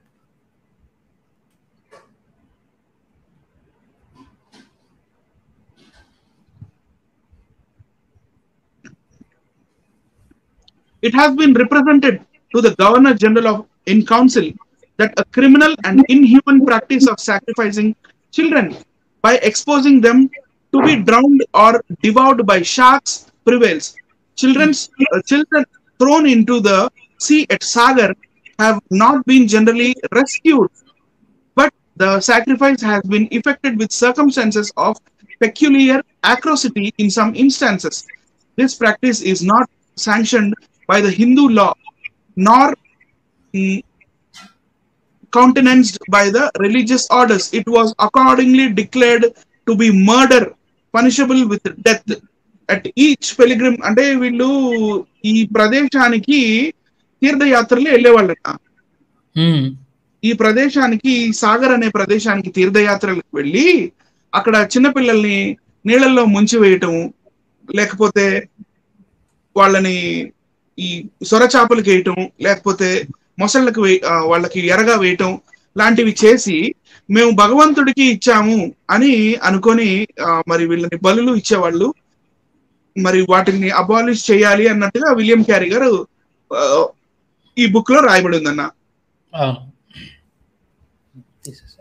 it has been represented to the Governor General of in Council that a criminal and inhuman practice of sacrificing children by exposing them to be drowned or devoured by sharks prevails. Children's, uh, children thrown into the sea at Sagar have not been generally rescued, but the sacrifice has been effected with circumstances of peculiar atrocity in some instances. This practice is not sanctioned by the Hindu law, nor mm, countenanced by the religious orders. It was accordingly declared to be murder, punishable with death. At each pilgrim అంటే వీళ్ళు ఈ ప్రదేశానికి తీర్థయాత్రలు వెళ్ళేవాళ్ళట ఉమ్. ఈ ప్రదేశానికి సాగర్ అనే ప్రదేశానికి తీర్థయాత్రలకు వెళ్ళి అక్కడ చిన్నపిల్లల్ని నీళ్ళల్లో ముంచి వేయటం లేకపోతే వాళ్ళని ఈ సొరచాపలకు వేయటం లేకపోతే మొసళ్ళకు వే ఆ, వాళ్ళకి ఎరగా వేయటం లాంటివి చేసి మేము భగవంతుడికి ఇచ్చాము అని అనుకొని ఆ, మరి వీళ్ళని బలులు ఇచ్చేవాళ్ళు మరి వాటిని అబాలిష్ చేయాలి అన్నట్టుగా విలియం క్యారీ గారు ఆ, ఈ బుక్ లో రాయబడి ఉందన్న అవును తీసేసా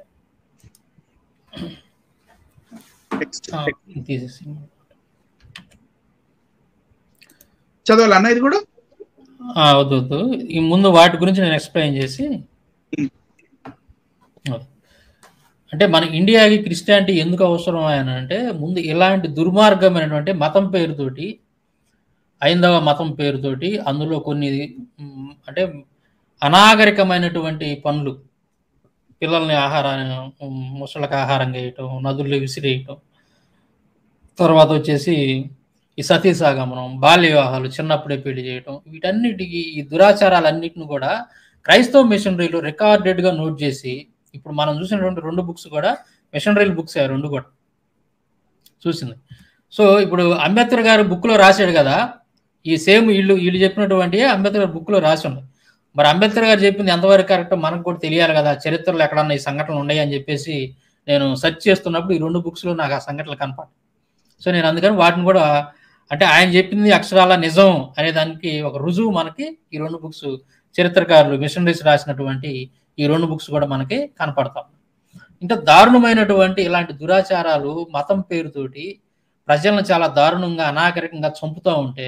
Next. ఆ, తీసేసి చదవాలన్న ఇది కూడా ఆ, వద్దు వద్దు ఈ ముందు వాటి గురించి నేను ఎక్స్ప్లెయిన్ చేసి ఉమ్. అది. అంటే మన ఇండియాకి క్రిస్టియానిటీ ఎందుకు అవసరం అని అంటే ముందు ఇలాంటి దుర్మార్గమైనటువంటి మతం పేరుతోటి ఐందవ మతం పేరుతోటి అందులో కొన్ని మ్, అంటే అనాగరికమైనటువంటి పనులు పిల్లల్ని ఆహారాన్ని మ్, ముసళ్ళకి ఆహారం వేయటం నదుల్లో విసిరేయటం తర్వాత వచ్చేసి ఈ సతీ సాగమనం బాల్య వివాహాలు చిన్నప్పుడే పెళ్లి చేయటం వీటన్నిటికి ఈ దురాచారాలన్నిటిని కూడా క్రైస్తవ మిషనరీలు రికార్డెడ్ గా నోట్ చేసి ఇప్పుడు మనం చూసినటువంటి రెండు బుక్స్ కూడా మిషనరీ బుక్స్ రెండు కూడా చూసింది సో ఇప్పుడు అంబేద్కర్ గారు బుక్ లో రాశాడు కదా ఈ సేమ్ వీళ్ళు వీళ్ళు చెప్పినటువంటి అంబేద్కర్ బుక్ లో రాసి ఉంది మరి అంబేద్కర్ గారు చెప్పింది ఎంతవరకు కరెక్ట్ మనకు కూడా తెలియాలి కదా చరిత్రలో ఎక్కడన్నా ఈ సంఘటనలు ఉన్నాయి అని చెప్పేసి నేను సెర్చ్ చేస్తున్నప్పుడు ఈ రెండు బుక్స్ లో నాకు ఆ సంఘటనలు కనపడ సో నేను అందుకని వాటిని కూడా అంటే ఆయన చెప్పింది అక్షరాల నిజం అనే దానికి ఒక రుజువు మనకి ఈ రెండు బుక్స్ చరిత్రకారులు మిషనరీస్ రాసినటువంటి ఈ రెండు బుక్స్ కూడా మనకి కనపడతాం ఇంకా దారుణమైనటువంటి ఇలాంటి దురాచారాలు మతం పేరుతోటి ప్రజలను చాలా దారుణంగా అనాగరికంగా చంపుతూ ఉంటే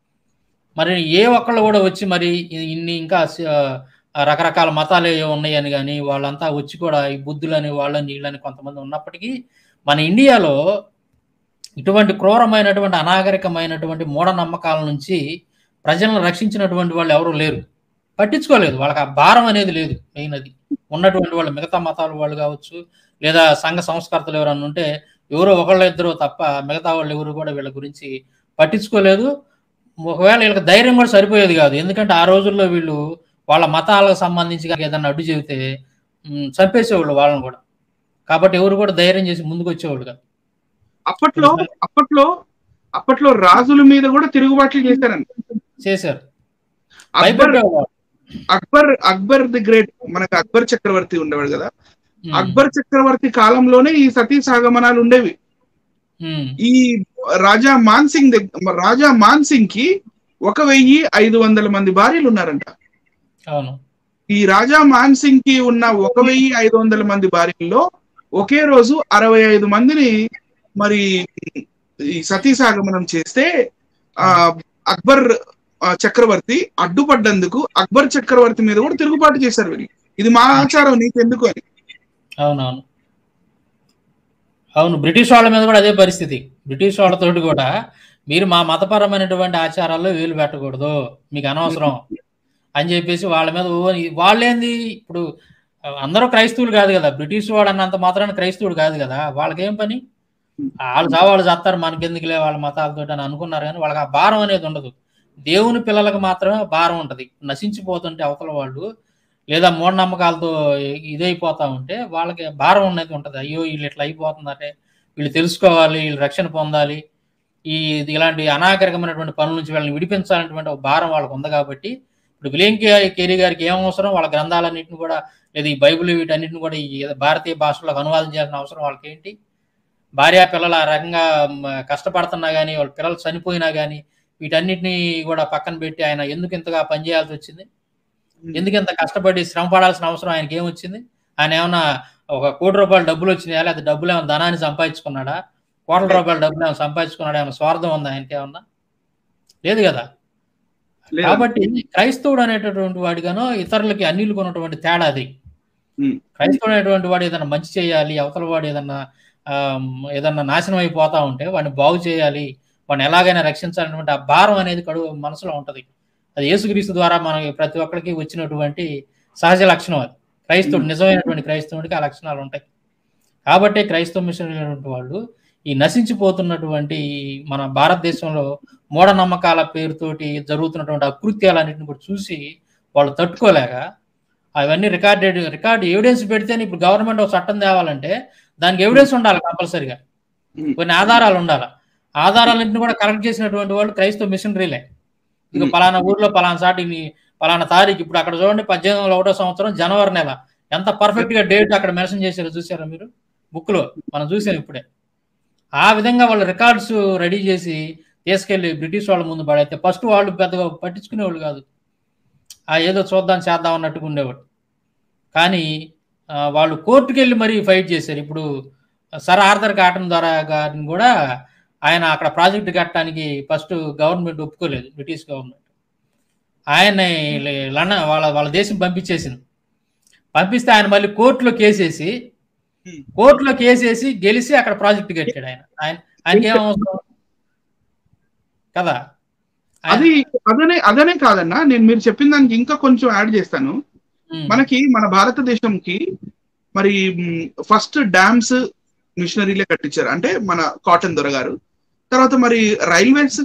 మరి ఏ ఒక్కళ్ళు కూడా వచ్చి మరి ఇ- ఇన్ని ఇంకా స- ఆ రకరకాల మతాలు ఏవో ఉన్నాయని కానీ వాళ్ళంతా వచ్చి కూడా ఈ బుద్ధులని వాళ్ళని వీళ్ళని కొంతమంది ఉన్నప్పటికీ మన ఇండియాలో ఇటువంటి క్రూరమైనటువంటి అనాగరికమైనటువంటి మూఢనమ్మకాల నుంచి ప్రజలను రక్షించినటువంటి వాళ్ళు ఎవరు లేరు పట్టించుకోలేదు వాళ్ళకి ఆ భారం అనేది లేదు మెయిన్ అది ఉన్నటువంటి వాళ్ళు మిగతా మతాల వాళ్ళు కావచ్చు లేదా సంఘ సంస్కర్తలు ఎవరన్నా ఉంటే ఎవరో ఒకళ్ళు ఇద్దరు తప్ప మిగతా వాళ్ళు ఎవరు కూడా వీళ్ళ గురించి పట్టించుకోలేదు ఒకవేళ వీళ్ళకి ధైర్యం కూడా సరిపోయేది కాదు ఎందుకంటే ఆ రోజుల్లో వీళ్ళు వాళ్ళ మతాలకు సంబంధించి కనుక ఏదన్నా అడ్డు చెబితే ఉమ్, చంపేసేవాళ్ళు వాళ్ళని కూడా కాబట్టి ఎవరు కూడా ధైర్యం చేసి ముందుకు వచ్చేవాళ్ళు కాదు అప్పట్లో అప్పట్లో అప్పట్లో రాజుల మీద కూడా తిరుగుబాట్లు చేశారండి చేశారు అక్బర్ భయపడేవాళ్ళు. అక్బర్ అక్బర్ ది గ్రేట్ మనకు అక్బర్ చక్రవర్తి ఉండేవాడు కదా ఉమ్, అక్బర్ చక్రవర్తి కాలంలోనే ఈ సతీ సాగమనాలు ఉండేవి ఉమ్, ఈ రాజా మాన్ సింగ్ దగ్గ- రాజా మాన్ సింగ్ కి ఒక వెయ్యి ఐదు వందల మంది భార్యలు ఉన్నారంట అవును ఈ రాజా మాన్ సింగ్ కి ఉన్న ఒక వెయ్యి ఐదు వందల మంది భార్యల్లో ఒకే రోజు అరవై ఐదు మందిని మరి ఈ సతీ సాగమనం చేస్తే ఆ అక్బర్ ఆ, చక్రవర్తి అడ్డుపడ్డందుకు అక్బర్ చక్రవర్తి మీద కూడా తిరుగుబాటు చేశారు వీళ్ళు ఇది మా ఆచారం నీకెందుకు అని అవునవును అవును బ్రిటిష్ వాళ్ళ మీద కూడా అదే పరిస్థితి బ్రిటిష్ వాళ్ళతోటి కూడా మీరు మా మతపరమైనటువంటి ఆచారాల్లో వేలు పెట్టకూడదు మీకు అనవసరం అని చెప్పేసి వాళ్ళ మీద ఓ వాళ్ళేంది ఇప్పుడు అందరూ క్రైస్తవులు కాదు కదా బ్రిటిష్ వాడు అన్నంత మాత్రాన క్రైస్తవుడు కాదు కదా వాళ్ళకేం పని వాళ్ళు చావాళ్ళు చేస్తారు మనకెందుకులే వాళ్ళ మతాలతో అని అనుకున్నారు కానీ వాళ్ళకి ఆ భారం అనేది ఉండదు దేవుని పిల్లలకు మాత్రమే భారం ఉంటది నశించిపోతుంటే అవతల వాళ్ళు లేదా మూఢనమ్మకాలతో ఇదైపోతా ఉంటే వాళ్ళకి భారం అనేది ఉంటది అయ్యో వీళ్ళు ఇట్లా అయిపోతుందంటే వీళ్ళు తెలుసుకోవాలి వీళ్ళు రక్షణ పొందాలి ఈ ఇది ఇలాంటి అనాగరికమైనటువంటి పనుల నుంచి వీళ్ళని విడిపించాలనేటువంటి ఒక భారం వాళ్ళకు ఉంది కాబట్టి ఇప్పుడు విలియం కే- కేరీ గారికి ఏం అవసరం వాళ్ళ గ్రంథాలన్నింటిని కూడా లేదా ఈ బైబిల్ వీటన్నిటిని కూడా ఈ భారతీయ భాషలోకి అనువాదం చేయాల్సిన అవసరం వాళ్ళకి ఏంటి భార్య పిల్లలు ఆ రకంగా మ, కష్టపడుతున్నా కానీ వాళ్ళ పిల్లలు చనిపోయినా కానీ వీటన్నిటిని కూడా పక్కన పెట్టి ఆయన ఎందుకు ఇంతగా పనిచేయాల్సి వచ్చింది ఎందుకు ఇంత కష్టపడి శ్రమ పడాల్సిన అవసరం ఆయనకి ఏమొచ్చింది ఆయన ఏమన్నా ఒక కోటి రూపాయల డబ్బులు వచ్చినాయా లేదా డబ్బులు ఏమైనా ధనాన్ని సంపాదించుకున్నాడా కోట్ల రూపాయల డబ్బులు ఏమైనా సంపాదించుకున్నాడా ఏమైనా స్వార్థం ఉందా ఆయనకి ఏమన్నా లేదు కదా లేదా? కాబట్టి క్రైస్తవుడు అనేటటువంటి వాడిగానో ఇతరులకి అన్నిలు కొన్నటువంటి తేడా అది ఉమ్. క్రైస్తవుడు అనేటువంటి వాడు ఏదైనా మంచి చేయాలి అవతల వాడు ఏదన్నా ఆమ్, ఏదన్నా నాశనం అయిపోతా ఉంటే వాడిని బాగు చేయాలి వాడిని ఎలాగైనా రక్షించాలనేటువంటి ఆ భారం అనేది కడుగు మనసులో ఉంటది అది యేసుక్రీస్తు ద్వారా మనకి ప్రతి ఒక్కరికి వచ్చినటువంటి సహజ లక్షణం అది క్రైస్తవుడు నిజమైనటువంటి క్రైస్తవుడికి ఆ లక్షణాలు ఉంటాయి కాబట్టి క్రైస్తవ మిషనరీటువంటి వాళ్ళు ఈ నశించిపోతున్నటువంటి మన భారతదేశంలో మూఢనమ్మకాల పేరుతోటి జరుగుతున్నటువంటి అకృత్యాలన్నింటిని కూడా చూసి వాళ్ళు తట్టుకోలేక అవన్నీ రికార్డెడ్ రికార్డ్ ఎవిడెన్స్ పెడితేనే ఇప్పుడు గవర్నమెంట్ ఒక చట్టం తేవాలంటే దానికి ఎవిడెన్స్ ఉండాలి కంపల్సరిగా ఉమ్. కొన్ని ఆధారాలు ఉండాలి ఆధారాలన్నింటిని కూడా కలెక్ట్ చేసినటువంటి వాళ్ళు క్రైస్తవ మిషనరీలే ఇక ఉమ్. పలానా ఊర్లో పలానా సాటిని పలానా తారీఖు ఇప్పుడు అక్కడ చూడండి పద్దెనిమిది వందల ఒకటో సంవత్సరం జనవరి నెల ఎంత పర్ఫెక్ట్ గా డేట్ అక్కడ మెన్షన్ చేశారో చూసారా మీరు బుక్ లో మనం చూసాం ఇప్పుడే ఆ విధంగా వాళ్ళు రికార్డ్స్ రెడీ చేసి తీసుకెళ్లి బ్రిటిష్ వాళ్ళ ముందు పడైతే ఫస్ట్ వాళ్ళు పెద్దగా పట్టించుకునేవాళ్ళు కాదు ఆ ఏదో చూద్దాం చేద్దాం అన్నట్టుగా ఉండేవాడు కానీ ఆ, వాళ్ళు కోర్టుకు వెళ్ళి మరీ ఫైట్ చేశారు ఇప్పుడు సర్ ఆర్థర్ కాటన్ ద్వారా గారిని కూడా ఆయన అక్కడ ప్రాజెక్ట్ కట్టడానికి ఫస్ట్ గవర్నమెంట్ ఒప్పుకోలేదు బ్రిటిష్ గవర్నమెంట్ ఆయన లండన్ వాళ్ళ వాళ్ళ దేశం పంపించేసింది పంపిస్తే ఆయన మళ్ళీ కోర్టులో కేసేసి Hmm. కోర్టులో కేసేసి గెలిచి అక్కడ ప్రాజెక్ట్ కట్టాడు ఆయన ఆయన ఆయనకి ఏం అవసరం కదా ఆయన- అది అదనే అదనే కాదన్నా నేను మీరు చెప్పిన దానికి ఇంకా కొంచెం యాడ్ చేస్తాను ఉమ్, మనకి మన భారతదేశంకి మరి ఫస్ట్ డ్యామ్స్ మిషనరీలే కట్టించారు అంటే మన కాటన్ దొర గారు తర్వాత మరి రైల్వేస్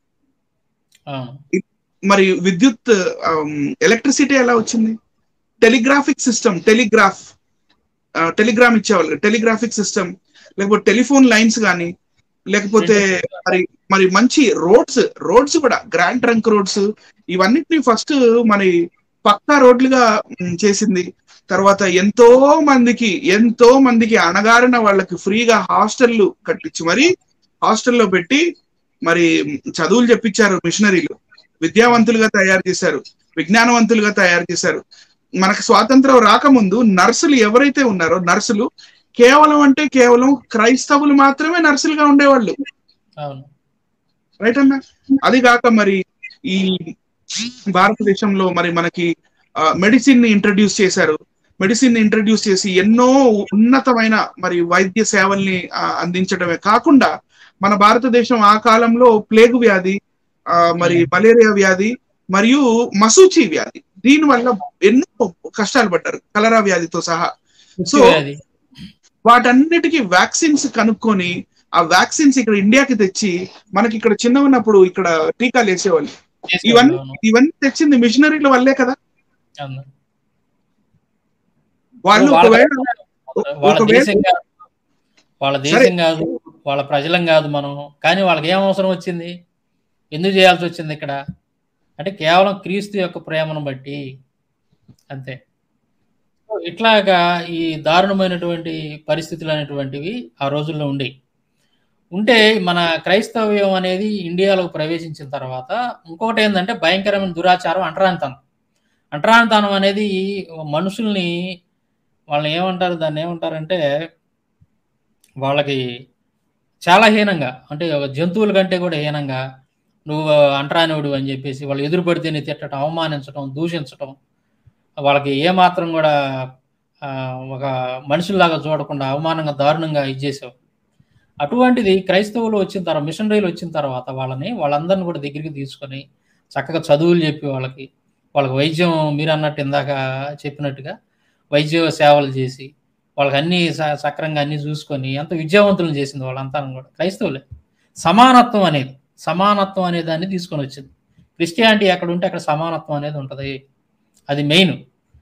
అవును మరి విద్యుత్ ఎలక్ట్రిసిటీ ఎలా వచ్చింది టెలిగ్రాఫిక్ సిస్టమ్ టెలిగ్రాఫ్ టెలిగ్రామ్ ఇచ్చేవాళ్ళు టెలిగ్రాఫిక్ సిస్టమ్ లేకపోతే టెలిఫోన్ లైన్స్ కానీ లేకపోతే మరి మరి మంచి రోడ్స్ రోడ్స్ కూడా గ్రాండ్ ట్రంక్ రోడ్స్ ఇవన్నిటిని ఫస్ట్ మరి పక్కా రోడ్లుగా మ్, చేసింది తర్వాత ఎంతో మందికి ఎంతో మందికి అణగారిన వాళ్ళకి ఫ్రీగా హాస్టళ్లు కట్టించి మరి హాస్టల్లో పెట్టి మరి చదువులు చెప్పించారు మిషనరీలు విద్యావంతులుగా తయారు చేశారు విజ్ఞానవంతులుగా తయారు చేశారు మనకు స్వాతంత్రం రాకముందు నర్సులు ఎవరైతే ఉన్నారో నర్సులు కేవలం అంటే కేవలం క్రైస్తవులు మాత్రమే నర్సులుగా ఉండేవాళ్ళు అవును రైట్ అన్న అది కాక మరి ఈ భారతదేశంలో మరి మనకి మెడిసిన్ ని ఇంట్రడ్యూస్ చేశారు మెడిసిన్ ని ఇంట్రడ్యూస్ చేసి ఎన్నో ఉన్నతమైన మరి వైద్య సేవల్ని ఆ, అందించడమే కాకుండా మన భారతదేశం ఆ కాలంలో ప్లేగు వ్యాధి ఆ, మరి మలేరియా వ్యాధి మరియు మసూచి వ్యాధి దీని వల్ల ఎన్నో కష్టాలు పడ్డారు కలరా వ్యాధితో సహా సో అది వాటన్నిటికీ వ్యాక్సిన్స్ కనుక్కొని ఆ వ్యాక్సిన్స్ ఇక్కడ ఇండియాకి తెచ్చి మనకి ఇక్కడ చిన్న ఉన్నప్పుడు ఇక్కడ టీకాలు వేసేవాళ్ళు ఇవన్నీ అవును, ఇవన్నీ తెచ్చింది మిషనరీల వల్లే కదా అవును. వాళ్ళు వాళ్ళ- ఒకవేళ వాళ్ళ ఒకవేళ- దేశం కాదు వాళ్ళ దేశం కాదు వాళ్ళ ప్రజలం కాదు మనం కానీ వాళ్ళకి ఏం అవసరం వచ్చింది ఎందుకు చేయాల్సి వచ్చింది ఇక్కడ అంటే కేవలం క్రీస్తు యొక్క ప్రేమను బట్టి అంతే సో ఇట్లాగా ఈ దారుణమైనటువంటి పరిస్థితులు అనేటువంటివి ఆ రోజుల్లో ఉండేవి ఉంటే మన క్రైస్తవ్యం అనేది ఇండియాలోకి ప్రవేశించిన తర్వాత ఇంకొకటి ఏంటంటే భయంకరమైన దురాచారం అంటరానితనం అంటరానితనం అనేది మనుషుల్ని వాళ్ళని ఏమంటారు దాన్ని ఏమంటారంటే వాళ్ళకి చాలా హీనంగా అంటే ఒక జంతువుల కంటే కూడా హీనంగా నువ్వు అంటరానివుడు అని చెప్పేసి వాళ్ళు ఎదురు పడితేనే తిట్టడం అవమానించడం దూషించడం వాళ్ళకి ఏమాత్రం కూడా ఆ, ఒక మనుషుల్లాగా చూడకుండా అవమానంగా దారుణంగా ఇచ్చేసావు అటువంటిది క్రైస్తవులు వచ్చిన తర్వాత మిషనరీలు వచ్చిన తర్వాత వాళ్ళని వాళ్ళందరిని కూడా దగ్గరికి తీసుకొని చక్కగా చదువులు చెప్పి వాళ్ళకి వాళ్ళకి వైద్యం మీరు అన్నట్టు ఇందాక చెప్పినట్టుగా వైద్య సేవలు చేసి వాళ్ళకి అన్ని స- సక్రంగా అన్ని చూసుకొని ఎంత విద్యావంతులను చేసింది వాళ్ళంతా కూడా క్రైస్తవులే సమానత్వం అనేది సమానత్వం అనే దాన్ని తీసుకొని వచ్చింది క్రిస్టియానిటీ ఎక్కడ ఉంటే అక్కడ సమానత్వం అనేది ఉంటుంది అది మెయిన్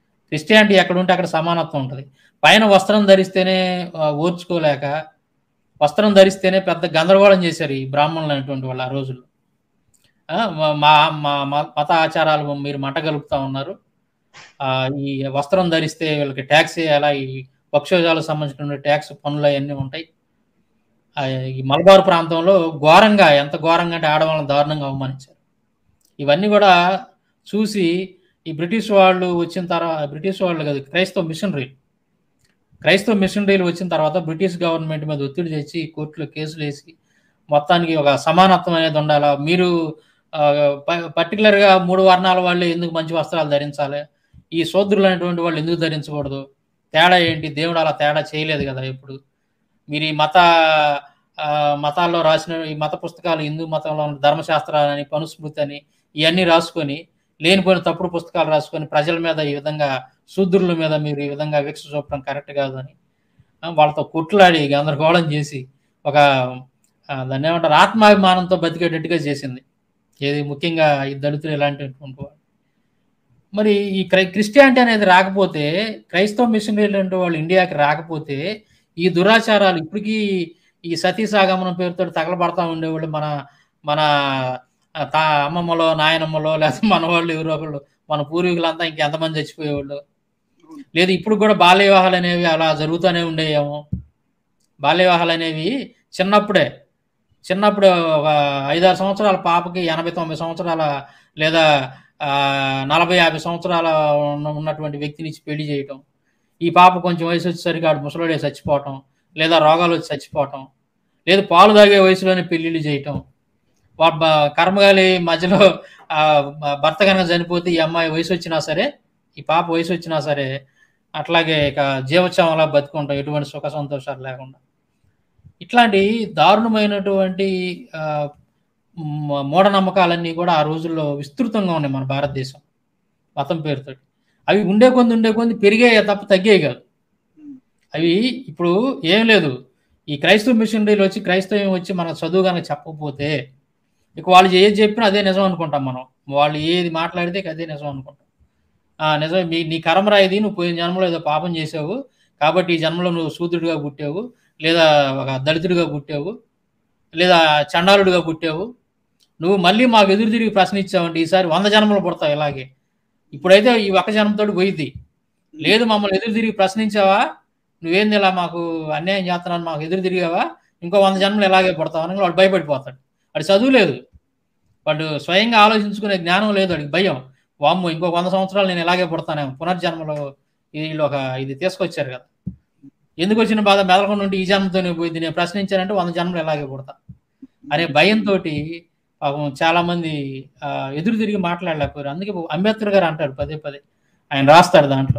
క్రిస్టియానిటీ ఎక్కడ ఉంటే అక్కడ సమానత్వం ఉంటుంది పైన వస్త్రం ధరిస్తేనే ఆ, ఓర్చుకోలేక వస్త్రం ధరిస్తేనే పెద్ద గందరగోళం చేశారు ఈ బ్రాహ్మణులు అనేటువంటి వాళ్ళు ఆ రోజుల్లో ఆ, మా- మా మా మా- మత ఆచారాలు మీరు మంట కలుపుతా ఉన్నారు ఆ, ఈ వస్త్రం ధరిస్తే వీళ్ళకి ట్యాక్స్ వేయాలా ఈ పక్షోజాలకు సంబంధించిన ట్యాక్స్ పనులు అవన్నీ ఉంటాయి ఆ, ఈ మలబార్ ప్రాంతంలో ఘోరంగా ఎంత ఘోరంగా అంటే ఆడవాళ్ళని దారుణంగా అవమానించారు ఇవన్నీ కూడా చూసి ఈ బ్రిటిష్ వాళ్ళు వచ్చిన తర్వాత బ్రిటిష్ వాళ్ళు కాదు క్రైస్తవ మిషనరీ క్రైస్తవ మిషనరీలు వచ్చిన తర్వాత బ్రిటిష్ గవర్నమెంట్ మీద ఒత్తిడి తెచ్చి కోర్టులో కేసులు వేసి మొత్తానికి ఒక సమానత్వం అనేది ఉండాలా మీరు ఆ, ప- particular గా మూడు వర్ణాల వాళ్ళు ఎందుకు మంచి వస్త్రాలు ధరించాలి ఈ శూద్రులు అనేటువంటి వాళ్ళు ఎందుకు ధరించకూడదు తేడా ఏంటి దేవుడు అలా తేడా చేయలేదు కదా ఇప్పుడు మీరు ఈ మత ఆ, మతాల్లో రాసిన ఈ మత పుస్తకాలు హిందూ మతంలో ఉన్న ధర్మశాస్త్రాలని పనుస్మృతి అని ఇవన్నీ రాసుకొని లేనిపోయిన తప్పుడు పుస్తకాలు రాసుకొని ప్రజల మీద ఈ విధంగా శూద్రుల మీద మీరు ఈ విధంగా విక్ష చూపడం కరెక్ట్ కాదు అని ఆ, వాళ్ళతో కొట్లాడి గందరగోళం చేసి ఒక ఆ, దాన్ని ఏమంటారు ఆత్మాభిమానంతో బతికేటట్టుగా చేసింది ఏది ముఖ్యంగా ఈ దళితులు ఇలాంటిటువంటి వాళ్ళు మరి ఈ క్రై క్రిస్టియానిటీ అనేది రాకపోతే క్రైస్తవ మిషనరీలు అంటే వాళ్ళు ఇండియాకి రాకపోతే ఈ దురాచారాలు ఇప్పటికీ ఈ సతీ సాగమనం పేరుతో తగలబడతా ఉండేవాళ్ళు మన మన ఆ, తా అమ్మమ్మలో నాయనమ్మలో లేకపోతే మన వాళ్ళు ఎవరో ఒకళ్ళు మన పూర్వీకులంతా ఇంకెంతమంది చచ్చిపోయేవాళ్ళు లేదు ఇప్పుడు కూడా బాల్య వివాహాలు అనేవి అలా జరుగుతూనే ఉండేయేమో బాల్య వివాహాలు అనేవి చిన్నప్పుడే చిన్నప్పుడు ఒక ఐదారు సంవత్సరాల పాపకి ఎనభై తొంభై సంవత్సరాల లేదా ఆ, నలభై యాభై సంవత్సరాల ఉన్న- ఉన్నటువంటి వ్యక్తిని ఇచ్చి పెళ్లి చేయటం ఈ పాప కొంచెం వయసు వచ్చేసరికి ఆడు ముసలోడే చచ్చిపోవటం లేదా రోగాలు వచ్చి చచ్చిపోవటం లేదు పాలు తాగే వయసులోనే పెళ్లిళ్ళు చేయటం వాడు బ- కర్మగాలి మధ్యలో ఆ, బ- భర్త కనుక చనిపోతే ఈ అమ్మాయి వయసు వచ్చినా సరే ఈ పాప వయసు వచ్చినా సరే అట్లాగే ఇక జీవోత్సవంలా బతుకుంటాం ఎటువంటి సుఖ సంతోషాలు లేకుండా ఇట్లాంటి దారుణమైనటువంటి ఆ, మ- మూఢనమ్మకాలన్నీ కూడా ఆ రోజుల్లో విస్తృతంగా ఉన్నాయి మన భారతదేశం మతం పేరుతో అవి ఉండే కొంది ఉండే కొంది పెరిగాయి తప్ప తగ్గాయి కాదు అవి ఇప్పుడు ఏం లేదు ఈ క్రైస్తవ మిషనరీలు వచ్చి క్రైస్తవం వచ్చి మన చదువు కనుక చెప్పకపోతే ఇక వాళ్ళు ఏది చెప్పినా అదే నిజం అనుకుంటాం మనం వాళ్ళు ఏది మాట్లాడితే ఇక అదే నిజం అనుకుంటాం ఆ నిజం మీ నీ కర్మరా ఇది నువ్వు పోయిన జన్మలో ఏదో పాపం చేసావు కాబట్టి ఈ జన్మలో నువ్వు శూద్రుడిగా పుట్టావు లేదా ఒక దళితుడిగా పుట్టావు లేదా చండాలుడిగా పుట్టావు నువ్వు మళ్ళీ మాకు ఎదురు తిరిగి ప్రశ్న ఇచ్చావంటే ఈసారి వంద జన్మలు పుడతావు ఇలాగే ఇప్పుడైతే ఈ ఒక్క జన్మతోటి పోయిద్ది లేదు మమ్మల్ని ఎదురు తిరిగి ప్రశ్నించావా నువ్వేంది ఇలా మాకు అన్యాయం చేస్తున్నాను మాకు ఎదురు తిరిగావా ఇంకో వంద జన్మలు ఇలాగే పుడతావు అని వాడు భయపడిపోతాడు వాడు చదువు లేదు వాడు స్వయంగా ఆలోచించుకునే జ్ఞానం లేదు వాడికి భయం వామ్మో ఇంకో వంద సంవత్సరాలు నేను ఇలాగే పుడతానేమో పునర్జన్మలో వీళ్ళు ఒక ఇది తీసుకొచ్చారు కదా ఎందుకు వచ్చిన బాధ మెదలకుండా ఉంటే ఈ జన్మతోనే పోయింది నేను ప్రశ్నించానంటే వంద జన్మలు ఇలాగే పుడతా అనే భయంతో పాపం చాలా మంది ఆ, ఎదురు తిరిగి మాట్లాడలేకపోయారు అందుకే అంబేద్కర్ గారు అంటాడు పదే పదే ఆయన రాస్తాడు దాంట్లో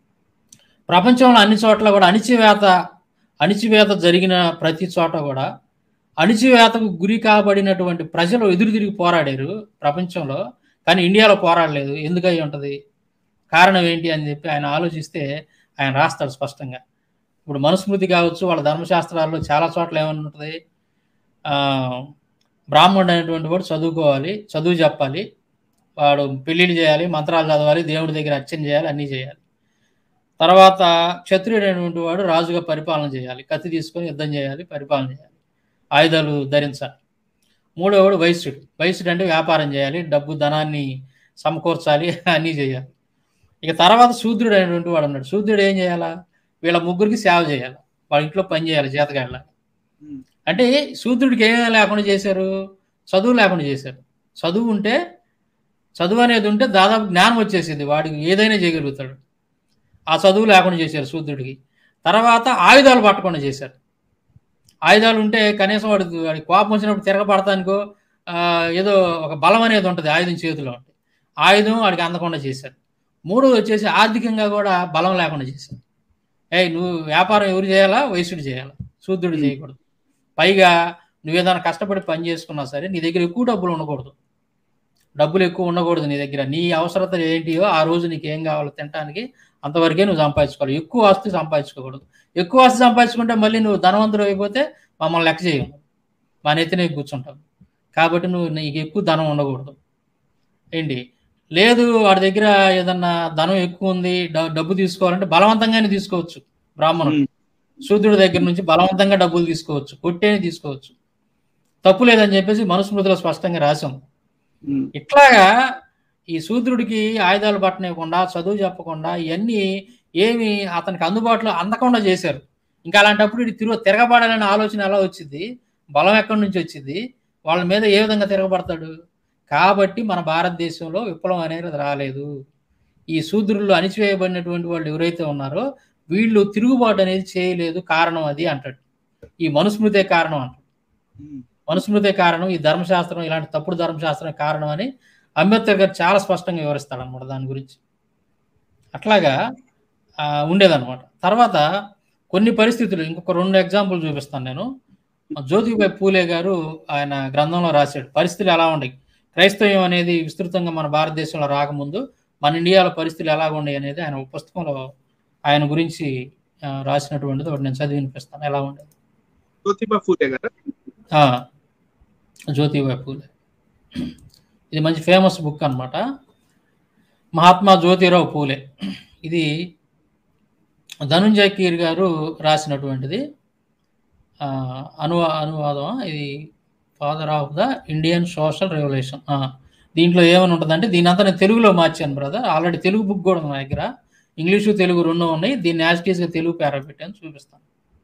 ప్రపంచంలో అన్ని చోట్ల కూడా అణిచివేత అణిచివేత జరిగిన ప్రతి చోట కూడా అణిచివేతకు గురి కాబడినటువంటి ప్రజలు ఎదురు తిరిగి పోరాడారు ప్రపంచంలో కానీ ఇండియాలో పోరాడలేదు ఎందుకై ఉంటది కారణం ఏంటి అని చెప్పి ఆయన ఆలోచిస్తే ఆయన రాస్తాడు స్పష్టంగా ఇప్పుడు మనుస్మృతి కావచ్చు వాళ్ళ ధర్మశాస్త్రాల్లో చాలా చోట్ల ఏమని ఉంటుంది ఆ, బ్రాహ్మణుడు అనేటువంటి వాడు చదువుకోవాలి చదువు చెప్పాలి వాడు పెళ్ళిళ్ళు చేయాలి మంత్రాలు చదవాలి దేవుడి దగ్గర అర్చన చేయాలి అన్నీ చేయాలి తర్వాత క్షత్రియుడు అనేటువంటి వాడు రాజుగా పరిపాలన చేయాలి కత్తి తీసుకొని యుద్ధం చేయాలి పరిపాలన చేయాలి ఆయుధాలు ధరించాలి మూడోవాడు వైశ్యుడు వైశ్యుడు అంటే వ్యాపారం చేయాలి డబ్బు ధనాన్ని సమకూర్చాలి అన్నీ చేయాలి ఇక తర్వాత శూద్రుడు అనేటువంటి వాడు ఉన్నాడు శూద్రుడు ఏం చేయాలా వీళ్ళ ముగ్గురికి సేవ చేయాలి వాళ్ళ ఇంట్లో పని చేయాలి చేతగాళ్ళ అంటే శూద్రుడికి ఏమీ లేకుండా చేశారు చదువు లేకుండా చేశారు చదువు ఉంటే చదువు అనేది ఉంటే దాదాపు జ్ఞానం వచ్చేసింది వాడికి ఏదైనా చేయగలుగుతాడు ఆ చదువు లేకుండా చేశారు శూద్రుడికి తర్వాత ఆయుధాలు పట్టకుండా చేశారు ఆయుధాలు ఉంటే కనీసం వాడికి వాడికి కోపం వచ్చినప్పుడు తిరగబడటానికో ఆ, ఏదో ఒక బలం అనేది ఉంటుంది ఆయుధం చేతిలో ఉంటుంది ఆయుధం వాడికి అందకుండా చేశారు మూడోది వచ్చేసి ఆర్థికంగా కూడా బలం లేకుండా చేశారు ఏయ్ నువ్వు వ్యాపారం ఎవరు చేయాలా వైశ్యుడు చేయాలా శూద్రుడు చేయకూడదు పైగా నువ్వు ఏదైనా కష్టపడి పని చేసుకున్నా సరే నీ దగ్గర ఎక్కువ డబ్బులు ఉండకూడదు డబ్బులు ఎక్కువ ఉండకూడదు నీ దగ్గర నీ అవసరతలు ఏంటియో ఆ రోజు నీకు ఏం కావాలో తినడానికి అంతవరకే నువ్వు సంపాదించుకోవాలి ఎక్కువ ఆస్తి సంపాదించుకోకూడదు ఎక్కువ ఆస్తి సంపాదించుకుంటే మళ్ళీ నువ్వు ధనవంతుడు అయిపోతే మమ్మల్ని లెక్క చేయము మా నెత్తినే కూర్చుంటావు కాబట్టి నువ్వు నీకు ఎక్కువ ధనం ఉండకూడదు ఏంటి లేదు వాడి దగ్గర ఏదన్నా ధనం ఎక్కువ ఉంది డ- డబ్బు తీసుకోవాలంటే బలవంతంగానే తీసుకోవచ్చు బ్రాహ్మణుడు శూద్రుడి దగ్గర నుంచి బలవంతంగా డబ్బులు తీసుకోవచ్చు కొట్టేని తీసుకోవచ్చు తప్పు లేదని చెప్పేసి మనుస్మృతిలో స్పష్టంగా రాసాం ఉమ్, ఇట్లాగా ఈ శూద్రుడికి ఆయుధాలు పట్టనివ్వకుండా చదువు చెప్పకుండా ఇవన్నీ ఏమి అతనికి అందుబాటులో అందకుండా చేశారు ఇంకా అలాంటప్పుడు ఇది తిరుగు తిరగబడాలనే ఆలోచన ఎలా వచ్చింది బలం ఎక్కడి నుంచి వచ్చింది వాళ్ళ మీద ఏ విధంగా తిరగబడతాడు కాబట్టి మన భారతదేశంలో విప్లవం అనేది రాలేదు ఈ శూద్రులు అణిచివేయబడినటువంటి వాళ్ళు ఎవరైతే ఉన్నారో వీళ్ళు తిరుగుబాటు అనేది చేయలేదు కారణం అది అంటాడు ఈ మనుస్మృతే కారణం అంటాడు ఉమ్, మనుస్మృతే కారణం ఈ ధర్మశాస్త్రం ఇలాంటి తప్పుడు ధర్మశాస్త్రం కారణం అని అంబేద్కర్ గారు చాలా స్పష్టంగా వివరిస్తాడు అనమాట దాని గురించి అట్లాగా ఆ, ఉండేదన్నమాట తర్వాత కొన్ని పరిస్థితులు ఇంకొక రెండు ఎగ్జాంపుల్ చూపిస్తాను నేను జ్యోతిబాయి పూలే గారు ఆయన గ్రంథంలో రాశాడు పరిస్థితులు ఎలా ఉన్నాయి క్రైస్తవ్యం అనేది విస్తృతంగా మన భారతదేశంలో రాకముందు మన ఇండియాలో పరిస్థితులు ఎలా ఉన్నాయి అనేది ఆయన ఒక పుస్తకంలో ఆయన గురించి ఆ, రాసినటువంటిది ఒకటి నేను చదివి వినిపిస్తాను ఎలా ఉండేది జ్యోతిబా ఫూలే గారు ఆ, జ్యోతిబాయి పూలే ఇది మంచి ఫేమస్ బుక్ అన్నమాట మహాత్మా జ్యోతిరావు పూలే ఇది ధనుంజయ కీర్ గారు రాసినటువంటిది ఆ, అనువా అనువాదం ఇది father of the Indian social revolution దీంట్లో ఏమని ఉంటుందంటే దీని అంతా నేను తెలుగులో మార్చాను బ్రదర్ ఆల్రెడీ తెలుగు బుక్ కూడా ఉంది నా దగ్గర ఇంగ్లీషు తెలుగు రెండు ఉన్నాయి దీన్ని యాజిటీస్గా తెలుగు పేర పెట్టాను చూపిస్తాను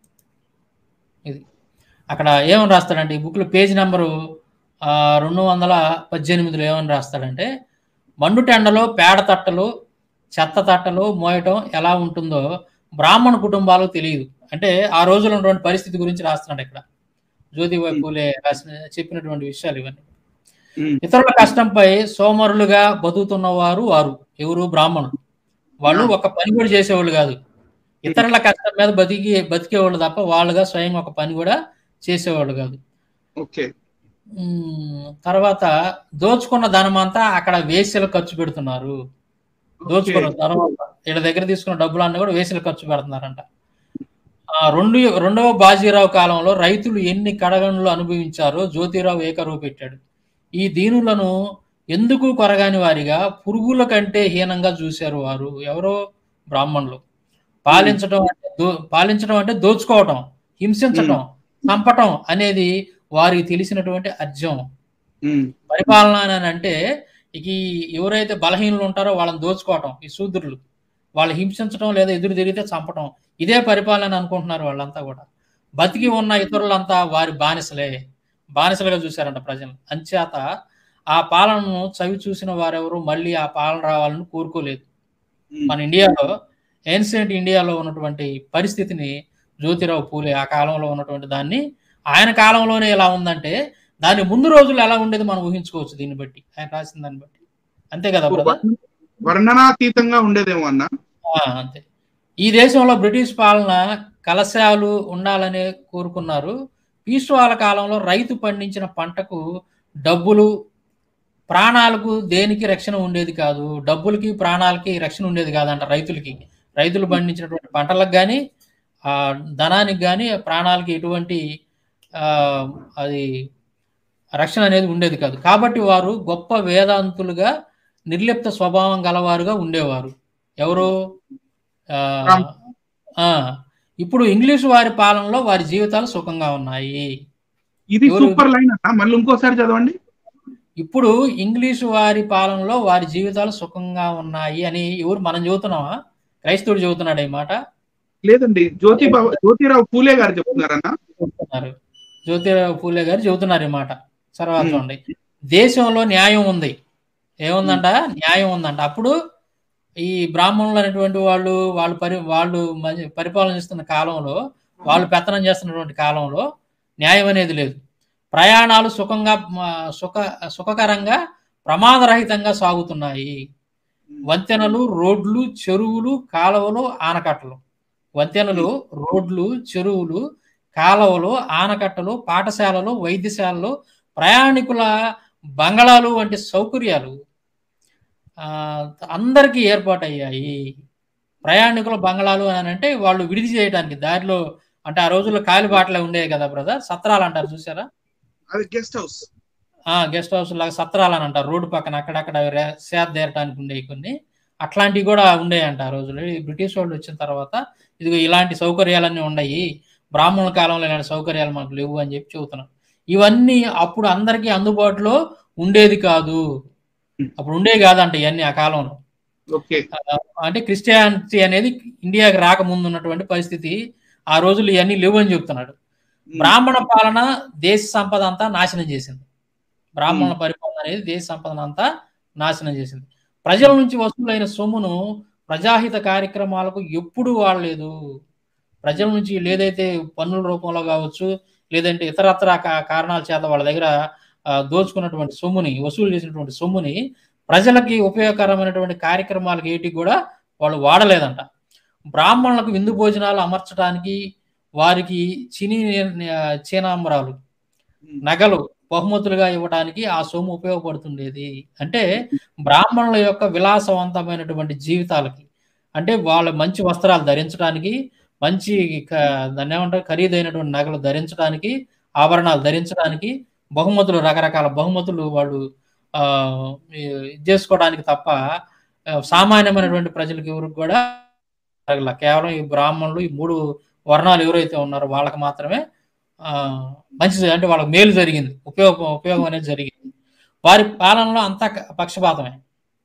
ఇది అక్కడ ఏమని రాస్తాడంటే ఈ బుక్లో పేజ్ నెంబరు రెండు వందల పద్దెనిమిదిలో ఏమని రాస్తాడంటే మండుటెండలో పేడ తట్టలు చెత్త తట్టలు మోయటం ఎలా ఉంటుందో బ్రాహ్మణ కుటుంబాలకు తెలియదు అంటే ఆ రోజులో ఉన్నటువంటి పరిస్థితి గురించి రాస్తున్నాడు ఇక్కడ జ్యోతిబాయి పూలే రాసిన చెప్పినటువంటి విషయాలు ఇవన్నీ ఉమ్, ఇతరుల కష్టంపై సోమరులుగా బతుకుతున్న వారు వారు ఎవరు బ్రాహ్మణులు వాళ్ళు ఒక పని కూడా చేసేవాళ్ళు కాదు ఇతరుల కష్టం మీద బతికి బతికేవాళ్ళు తప్ప వాళ్ళుగా స్వయం ఒక పని కూడా చేసేవాళ్ళు కాదు ఓకే ఉమ్, తర్వాత దోచుకున్న ధనం అంతా అక్కడ వేసెలు ఖర్చు పెడుతున్నారు దోచుకున్న తర్వాత వీళ్ళ దగ్గర తీసుకున్న డబ్బులు అన్నీ కూడా వేసెలు ఖర్చు పెడుతున్నారంట ఆ, రెండు రెండవ బాజీరావు కాలంలో రైతులు ఎన్ని కడగండ్లు అనుభవించారో జ్యోతిరావు ఏకరువు పెట్టాడు ఈ దీనులను ఎందుకు కొరగాని వారిగా పురుగుల కంటే హీనంగా చూశారు వారు ఎవరో బ్రాహ్మణులు పాలించడం అంటే దో- పాలించడం అంటే దోచుకోవటం హింసించటం చంపటం అనేది వారికి తెలిసినటువంటి అర్జం ఉమ్, పరిపాలన అని అంటే ఇక ఈ ఎవరైతే బలహీనులు ఉంటారో వాళ్ళని దోచుకోవటం ఈ శూద్రులు వాళ్ళు హింసించడం లేదా ఎదురు తిరిగితే చంపటం ఇదే పరిపాలన అనుకుంటున్నారు వాళ్ళంతా కూడా బతికి ఉన్న ఇతరులంతా వారి బానిసలే బానిసలుగా చూశారంట ప్రజలు అంచేత ఆ పాలనను చవి చూసిన వారెవరు మళ్ళీ ఆ పాలన రావాలని కోరుకోలేదు ఉమ్, మన ఇండియాలో ఏన్షియంట్ ఇండియాలో ఉన్నటువంటి పరిస్థితిని జ్యోతిరావు పూలే ఆ కాలంలో ఉన్నటువంటి దాన్ని ఆయన కాలంలోనే ఎలా ఉందంటే దాని ముందు రోజులు ఎలా ఉండేది మనం ఊహించుకోవచ్చు దీన్ని బట్టి ఆయన రాసిన దాన్ని బట్టి అంతే కదా బ్రదర్ వర్ణనాతీతంగా ఉండేదేమో అన్న ఆ, అంతే ఈ దేశంలో బ్రిటిష్ పాలన కలశాలు ఉండాలని కోరుకున్నారు పీష్వాల కాలంలో రైతు పండించిన పంటకు డబ్బులు ప్రాణాలకు దేనికి రక్షణ ఉండేది కాదు డబ్బులకి ప్రాణాలకి రక్షణ ఉండేది కాదంట రైతులకి రైతులు పండించినటువంటి పంటలకు కానీ ఆ ధనానికి కానీ ప్రాణాలకి ఎటువంటి ఆ, అది రక్షణ అనేది ఉండేది కాదు కాబట్టి వారు గొప్ప వేదాంతులుగా నిర్లిప్త స్వభావం గలవారుగా ఉండేవారు ఎవరు ఆ, ఆ, ఇప్పుడు ఇంగ్లీష్ వారి పాలనలో వారి జీవితాలు సుఖంగా ఉన్నాయి ఇది ఎవరు- సూపర్ లైన్ అన్న మళ్ళీ ఇంకోసారి చదవండి ఇప్పుడు ఇంగ్లీష్ వారి పాలనలో వారి జీవితాలు సుఖంగా ఉన్నాయి అని ఎవరు మనం చెబుతున్నామా క్రైస్తవుడు చెబుతున్నాడు ఈ మాట లేదండి జ్యోతిబా జ్యోతిరావు పూలే గారు చెప్తున్నారన్న చెబుతున్నారు జ్యోతిరావు పూలే గారు చెబుతున్నారు ఈ మాట తర్వాత Hmm. చూడండి దేశంలో న్యాయం ఉంది ఏముందంట న్యాయం ఉందంట అప్పుడు ఈ బ్రాహ్మణులు అనేటువంటి వాళ్ళు వాళ్ళు పరి వాళ్ళు మంచి పరిపాలన చేస్తున్న కాలంలో వాళ్ళు పెత్తనం చేస్తున్నటువంటి కాలంలో న్యాయం అనేది లేదు ప్రయాణాలు సుఖంగా మ, సుఖ సుఖకరంగా ప్రమాదరహితంగా సాగుతున్నాయి వంతెనలు రోడ్లు చెరువులు కాలువలు ఆనకట్టలు వంతెనలు రోడ్లు చెరువులు కాలువలు ఆనకట్టలు పాఠశాలలు వైద్యశాలలు ప్రయాణికుల బంగళాలు వంటి సౌకర్యాలు ఆ, అందరికీ ఏర్పాటయ్యాయి ప్రయాణికుల బంగళాలు అని అంటే వాళ్ళు విడిది చేయడానికి దారిలో అంటే ఆ రోజుల్లో కాలిబాటలే ఉండేవి కదా బ్రదర్ సత్రాలు అంటారు చూసారా అది గెస్ట్ హౌస్ ఆ గెస్ట్ హౌస్ లాగా సత్రాలు అని అంటారు రోడ్డు పక్కన అక్కడక్కడ రే- సేద తీరటానికి ఉండేవి కొన్ని అట్లాంటివి కూడా ఉండేయంట ఆ రోజుల్లో ఈ బ్రిటిష్ వాళ్ళు వచ్చిన తర్వాత ఇదిగో ఇలాంటి సౌకర్యాలన్నీ ఉన్నాయి బ్రాహ్మణుల కాలంలో ఇలాంటి సౌకర్యాలు మనకు లేవు అని చెప్పి చెబుతున్నాను ఇవన్నీ అప్పుడు అందరికీ అందుబాటులో ఉండేది కాదు అప్పుడు ఉండేవి కాదంట ఇవన్నీ ఆ కాలంలో ఓకే ఆ, అంటే క్రిస్టియానిటీ అనేది ఇండియాకి రాకముందు ఉన్నటువంటి పరిస్థితి ఆ రోజులు ఇవన్నీ లేవు అని చెప్తున్నాడు బ్రాహ్మణ పాలన దేశ సంపద అంతా నాశనం చేసింది బ్రాహ్మణుల పరిపాలన అనేది దేశ సంపద అంతా నాశనం చేసింది ప్రజల నుంచి వసూలైన సొమ్మును ప్రజాహిత కార్యక్రమాలకు ఎప్పుడు వాడలేదు ప్రజల నుంచి వీళ్ళు ఏదైతే పన్నుల రూపంలో కావచ్చు లేదంటే ఇతరత్ర కా- కారణాల చేత వాళ్ళ దగ్గర ఆ, దోచుకున్నటువంటి సొమ్ముని వసూలు చేసినటువంటి సొమ్ముని ప్రజలకి ఉపయోగకరమైనటువంటి కార్యక్రమాలకు ఏటి కూడా వాళ్ళు వాడలేదంట బ్రాహ్మణులకు విందు భోజనాలు అమర్చడానికి వారికి చిని చీనాంబరాలు నగలు బహుమతులుగా ఇవ్వడానికి ఆ సొమ్ము ఉపయోగపడుతుండేది అంటే బ్రాహ్మణుల యొక్క విలాసవంతమైనటువంటి జీవితాలకి అంటే వాళ్ళ మంచి వస్త్రాలు ధరించడానికి మంచి క- దాన్ని ఏమంటారు ఖరీదైనటువంటి నగలు ధరించడానికి ఆభరణాలు ధరించడానికి బహుమతులు రకరకాల బహుమతులు వాళ్ళు ఆ ఇది చేసుకోవడానికి తప్ప ఆ, సామాన్యమైనటువంటి ప్రజలకు ఎవరికి కూడా జరగల. కేవలం ఈ బ్రాహ్మణులు ఈ మూడు వర్ణాలు ఎవరైతే ఉన్నారో వాళ్ళకి మాత్రమే ఆ మంచిది అంటే వాళ్ళకి మేలు జరిగింది ఉపయోగం ఉపయోగం అనేది జరిగింది వారి పాలనలో అంతా క- పక్షపాతమే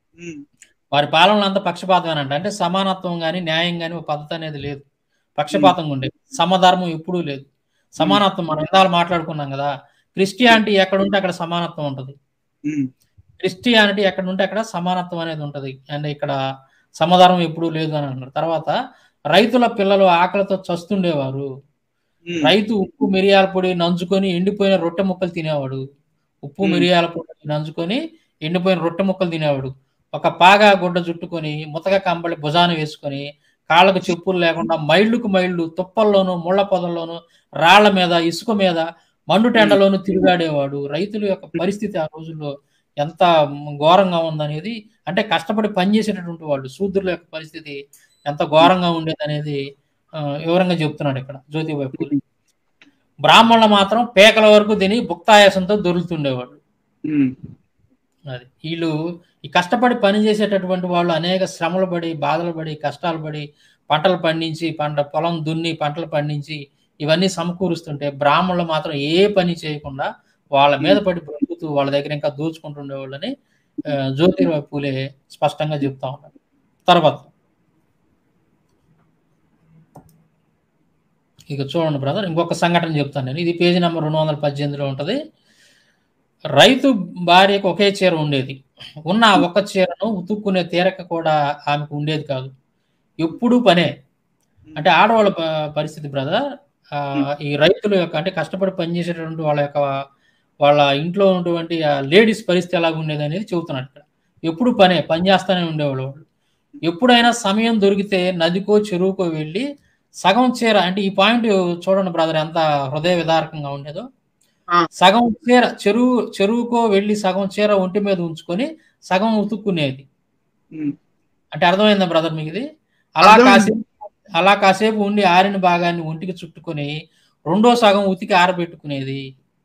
వారి పాలనలో అంతా పక్షపాతమేనంట అంటే సమానత్వం కానీ న్యాయం కానీ ఒక పద్ధతి అనేది లేదు పక్షపాతంగా ఉండేది సమధర్మం ఎప్పుడూ లేదు సమానత్వం మనం ఇందాలు మాట్లాడుకున్నాం కదా క్రిస్టియానిటీ ఎక్కడ ఉంటే అక్కడ సమానత్వం ఉంటుంది క్రిస్టియానిటీ ఎక్కడ ఉంటే అక్కడ సమానత్వం అనేది ఉంటది అండ్ ఇక్కడ సమధర్మం ఎప్పుడూ లేదు అని అంటున్నారు తర్వాత రైతుల పిల్లలు ఆకలితో చస్తుండేవారు రైతు ఉప్పు మిరియాల పొడి నంచుకొని ఎండిపోయిన రొట్టె ముక్కలు తినేవాడు ఉప్పు Hmm. మిరియాల పొడి నంచుకొని ఎండిపోయిన రొట్టె ముక్కలు తినేవాడు ఒక పాగా గుడ్డ చుట్టుకొని ముతక కంబళి భుజాన వేసుకొని కాళ్ళకు చెప్పులు లేకుండా మైళ్ళకు మైళ్ళు తుప్పల్లోనూ ముళ్ళ పొదల్లోనూ రాళ్ల మీద ఇసుక మీద మండుటెండలోనూ తిరుగాడేవాడు రైతుల యొక్క పరిస్థితి ఆ రోజుల్లో ఎంత ఘోరంగా ఉందనేది అంటే కష్టపడి పనిచేసేటటువంటి వాళ్ళు శూద్రుల యొక్క పరిస్థితి ఎంత ఘోరంగా ఉండేది అనేది ఆ, వివరంగా చెప్తున్నాడు ఇక్కడ జ్యోతిబాయి పూలే బ్రాహ్మణులు మాత్రం పేకల వరకు తిని భుక్తాయాసంతో దొరుకుతుండేవాళ్ళు అది వీళ్ళు ఈ కష్టపడి పని చేసేటటువంటి వాళ్ళు అనేక శ్రమలు పడి బాధలు పడి కష్టాలు పడి పంటలు పండించి పంట పొలం దున్ని పంటలు పండించి ఇవన్నీ సమకూరుస్తుంటే బ్రాహ్మణులు మాత్రం ఏ పని చేయకుండా వాళ్ళ మీద పడి బ్రతుకుతూ వాళ్ళ దగ్గర ఇంకా దోచుకుంటుండేవాళ్ళని ఆ, జ్యోతిరావు పూలే స్పష్టంగా చెప్తా ఉన్నారు తర్వాత ఇక చూడండి బ్రదర్ ఇంకొక సంఘటన చెప్తాను నేను ఇది పేజీ నెంబర్ రెండు వందల పద్దెనిమిదిలో ఉంటుంది రైతు భార్యకు ఒకే చీర ఉండేది ఉన్న ఆ ఒక్క చీరను ఉతుక్కునే తీరక కూడా ఆమెకు ఉండేది కాదు ఎప్పుడూ పనే అంటే ఆడవాళ్ళ ప- పరిస్థితి బ్రదర్ ఈ రైతుల యొక్క అంటే కష్టపడి పనిచేసేటువంటి వాళ్ళ యొక్క వాళ్ళ ఇంట్లో ఉన్నటువంటి లేడీస్ పరిస్థితి ఎలాగ ఉండేది అనేది చెబుతున్నాడు ఇక్కడ ఎప్పుడు పనే పని చేస్తానే ఉండేవాళ్ళు వాళ్ళు ఎప్పుడైనా సమయం దొరికితే నదికో చెరువుకో వెళ్ళి సగం చీర అంటే ఈ పాయింట్ చూడండి బ్రదర్ ఎంత హృదయ విదారకంగా ఉండేదో ఆ. సగం చీర చెరువు చెరువుకో వెళ్ళి సగం చీర ఒంటి మీద ఉంచుకొని సగం ఉతుక్కునేది అంటే అర్థమైందా బ్రదర్ మీకు ఇది అలా అర్థమైంది. కాసేపు అలా కాసేపు ఉండి ఆరిన భాగాన్ని ఒంటికి చుట్టుకొని రెండో సగం ఉతికి ఆరబెట్టుకునేది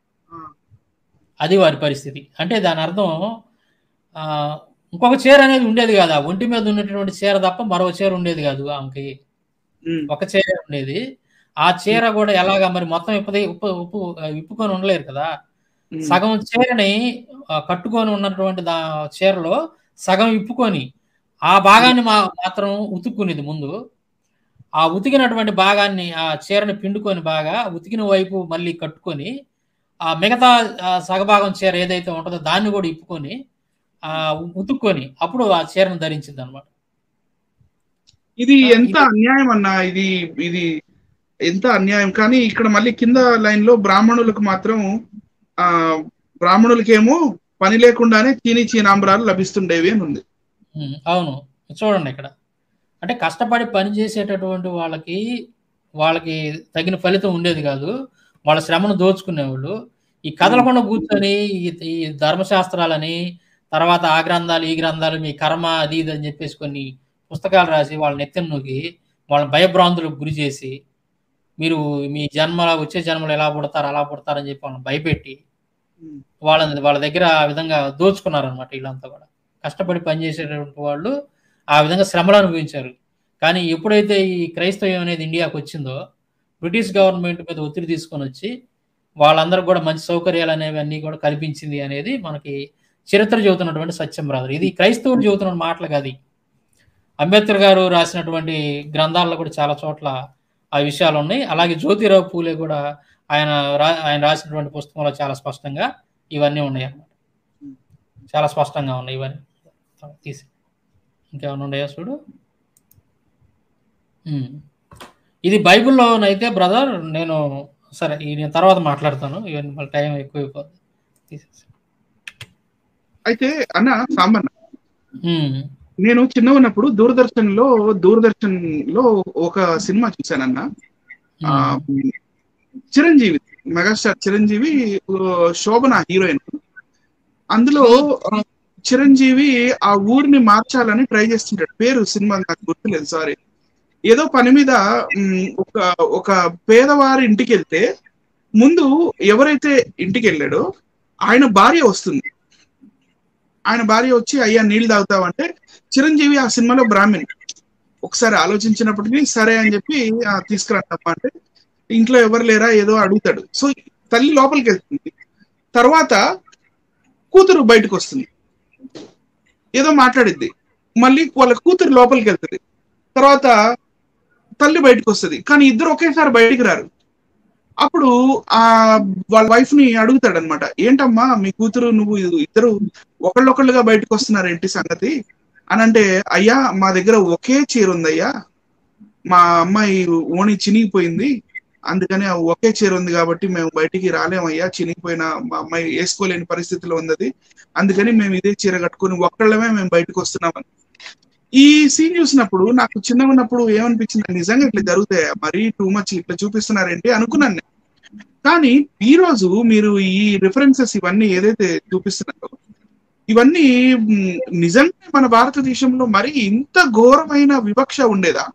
అది వారి పరిస్థితి అంటే దాని అర్థం ఆ, ఇంకొక చీర అనేది ఉండేది కాదు ఆ ఒంటి మీద ఉన్నటువంటి చీర తప్ప మరో చీర ఉండేది కాదు ఆమెకి ఒక చీర ఉండేది ఆ చీర కూడా ఎలాగా మరి మొత్తం ఇప్పది ఉప్పు ఉప్పు విప్పుకొని ఉండలేరు కదా సగం చీరని ఆ, కట్టుకొని ఉన్నటువంటి దా చీరలో సగం ఇప్పుకొని ఆ భాగాన్ని మా మాత్రం ఉతుక్కునేది ముందు ఆ ఉతికినటువంటి భాగాన్ని ఆ చీరని పిండుకొని బాగా ఉతికిన వైపు మళ్ళీ కట్టుకొని ఆ మిగతా ఆ సగభాగం చీర ఏదైతే ఉంటుందో దాన్ని కూడా ఇప్పుకొని ఆ ఉతుక్కొని అప్పుడు ఆ చీరను ధరించింది అనమాట ఇది ఆ, ఎంత ఇది- అన్యాయం అన్నా ఇది ఇది ఎంత అన్యాయం కానీ ఇక్కడ మళ్ళీ కింద లైన్ లో బ్రాహ్మణులకు మాత్రం ఆ బ్రాహ్మణులకేమో పని లేకుండానే చీనీ చీనాంబరాలు లభిస్తుండేవి అని ఉంది ఉమ్, అవును చూడండి ఇక్కడ అంటే కష్టపడి పని చేసేటటువంటి వాళ్ళకి వాళ్ళకి తగిన ఫలితం ఉండేది కాదు వాళ్ళ శ్రమను దోచుకునేవాళ్ళు ఈ కదలకుండా కూర్చొని ఈ- ఈ ధర్మశాస్త్రాలని తర్వాత ఆ గ్రంథాలు ఈ గ్రంథాలు మీ కర్మ అది ఇది అని చెప్పేసి కొన్ని పుస్తకాలు రాసి వాళ్ళ నెత్తిన నొక్కి వాళ్ళ భయభ్రాంతులకు గురి చేసి మీరు మీ జన్మ వచ్చే జన్మలు ఎలా పుడతారు అలా పుడతారని చెప్పి వాళ్ళని భయపెట్టి వాళ్ళని వాళ్ళ దగ్గర ఆ విధంగా దోచుకున్నారనమాట వీళ్ళంతా కూడా కష్టపడి పనిచేసేటటువంటి వాళ్ళు ఆ విధంగా శ్రమలు అనుభవించారు కానీ ఎప్పుడైతే ఈ క్రైస్తవం అనేది ఇండియాకి వచ్చిందో బ్రిటిష్ గవర్నమెంట్ మీద ఒత్తిడి తీసుకొని వచ్చి వాళ్ళందరూ కూడా మంచి సౌకర్యాలు అనేవి అన్నీ కూడా కల్పించింది అనేది మనకి చరిత్ర చెబుతున్నటువంటి సత్యం బ్రదర్ ఇది క్రైస్తవులు చెబుతున్న మాటలు కాదు ఇవి. అంబేద్కర్ గారు రాసినటువంటి గ్రంథాల్లో కూడా చాలా చోట్ల ఆ విషయాలు ఉన్నాయి అలాగే జ్యోతిరావు పూలే కూడా ఆయన రా ఆయన రాసినటువంటి పుస్తకంలో చాలా స్పష్టంగా ఇవన్నీ ఉన్నాయి అన్నమాట చాలా స్పష్టంగా ఉన్నాయి ఇవన్నీ తీసి ఇంకేమైనా ఉన్నాయా చూడు ఉమ్. ఇది బైబిల్లోనైతే బ్రదర్ నేను సరే ఈ నేను తర్వాత మాట్లాడతాను ఇవన్నీ మళ్ళీ టైం ఎక్కువైపోతుంది తీసేసి అయితే అన్న సాంబన్న ఉమ్. నేను చిన్న ఉన్నప్పుడు దూరదర్శన్ లో దూరదర్శన్ లో ఒక సినిమా చూశానన్న ఆ, చిరంజీవి మెగాస్టార్ చిరంజీవి ఆ, శోభన హీరోయిన్ అందులో ఆ, చిరంజీవి ఆ ఊరిని మార్చాలని ట్రై చేస్తుంటాడు పేరు సినిమా నాకు గుర్తులేదు సారీ ఏదో పని మీద ఉమ్, ఒక ఒక పేదవారి ఇంటికి వెళ్తే ముందు ఎవరైతే ఇంటికి వెళ్ళాడో ఆయన భార్య వస్తుంది ఆయన భార్య వచ్చి అయ్యా నీళ్ళు తాగుతావంటే చిరంజీవి ఆ సినిమాలో బ్రాహ్మణ్ ఒకసారి ఆలోచించినప్పటికీ సరే అని చెప్పి "ఆ, తీసుకురండమ్మా అంటే ఇంట్లో ఎవరు లేరా ఏదో అడుగుతాడు సో తల్లి లోపలికి వెళ్తుంది తర్వాత కూతురు బయటకు వస్తుంది ఏదో మాట్లాడిద్ది మళ్ళీ వాళ్ళ కూతురు లోపలికి వెళ్తుంది తర్వాత తల్లి బయటకు వస్తుంది కానీ ఇద్దరు ఒకేసారి బయటికి రారు అప్పుడు ఆ వాళ్ళ వైఫ్ ని అడుగుతాడు అనమాట ఏంటమ్మా మీ కూతురు నువ్వు ఇద్దరు ఒకళ్ళొకళ్ళుగా బయటకు వస్తున్నారు ఏంటి సంగతి అని అంటే అయ్యా మా దగ్గర ఒకే చీర ఉందయ్యా మా అమ్మాయి ఓణి చినిగిపోయింది అందుకని ఆ ఒకే చీర ఉంది కాబట్టి మేము బయటికి రాలేమయ్యా చినిగిపోయిన మా అమ్మాయి వేసుకోలేని పరిస్థితిలో ఉన్నది అందుకని మేము ఇదే చీర కట్టుకుని ఒక్కళ్ళమే మేము బయటకు వస్తున్నామని ఈ సీన్ చూసినప్పుడు నాకు చిన్నగా ఉన్నప్పుడు ఏమనిపించింది నిజంగా ఇట్లా జరుగుతాయా మరీ టూ మచ్ ఇట్లా చూపిస్తున్నారేంటి అనుకున్నాను నేను. కానీ ఈ రోజు మీరు ఈ రిఫరెన్సెస్ ఇవన్నీ ఏదైతే చూపిస్తున్నారో ఇవన్నీ మ్, నిజంగా మన భారతదేశంలో మరి ఇంత ఘోరమైన వివక్ష ఉండేదా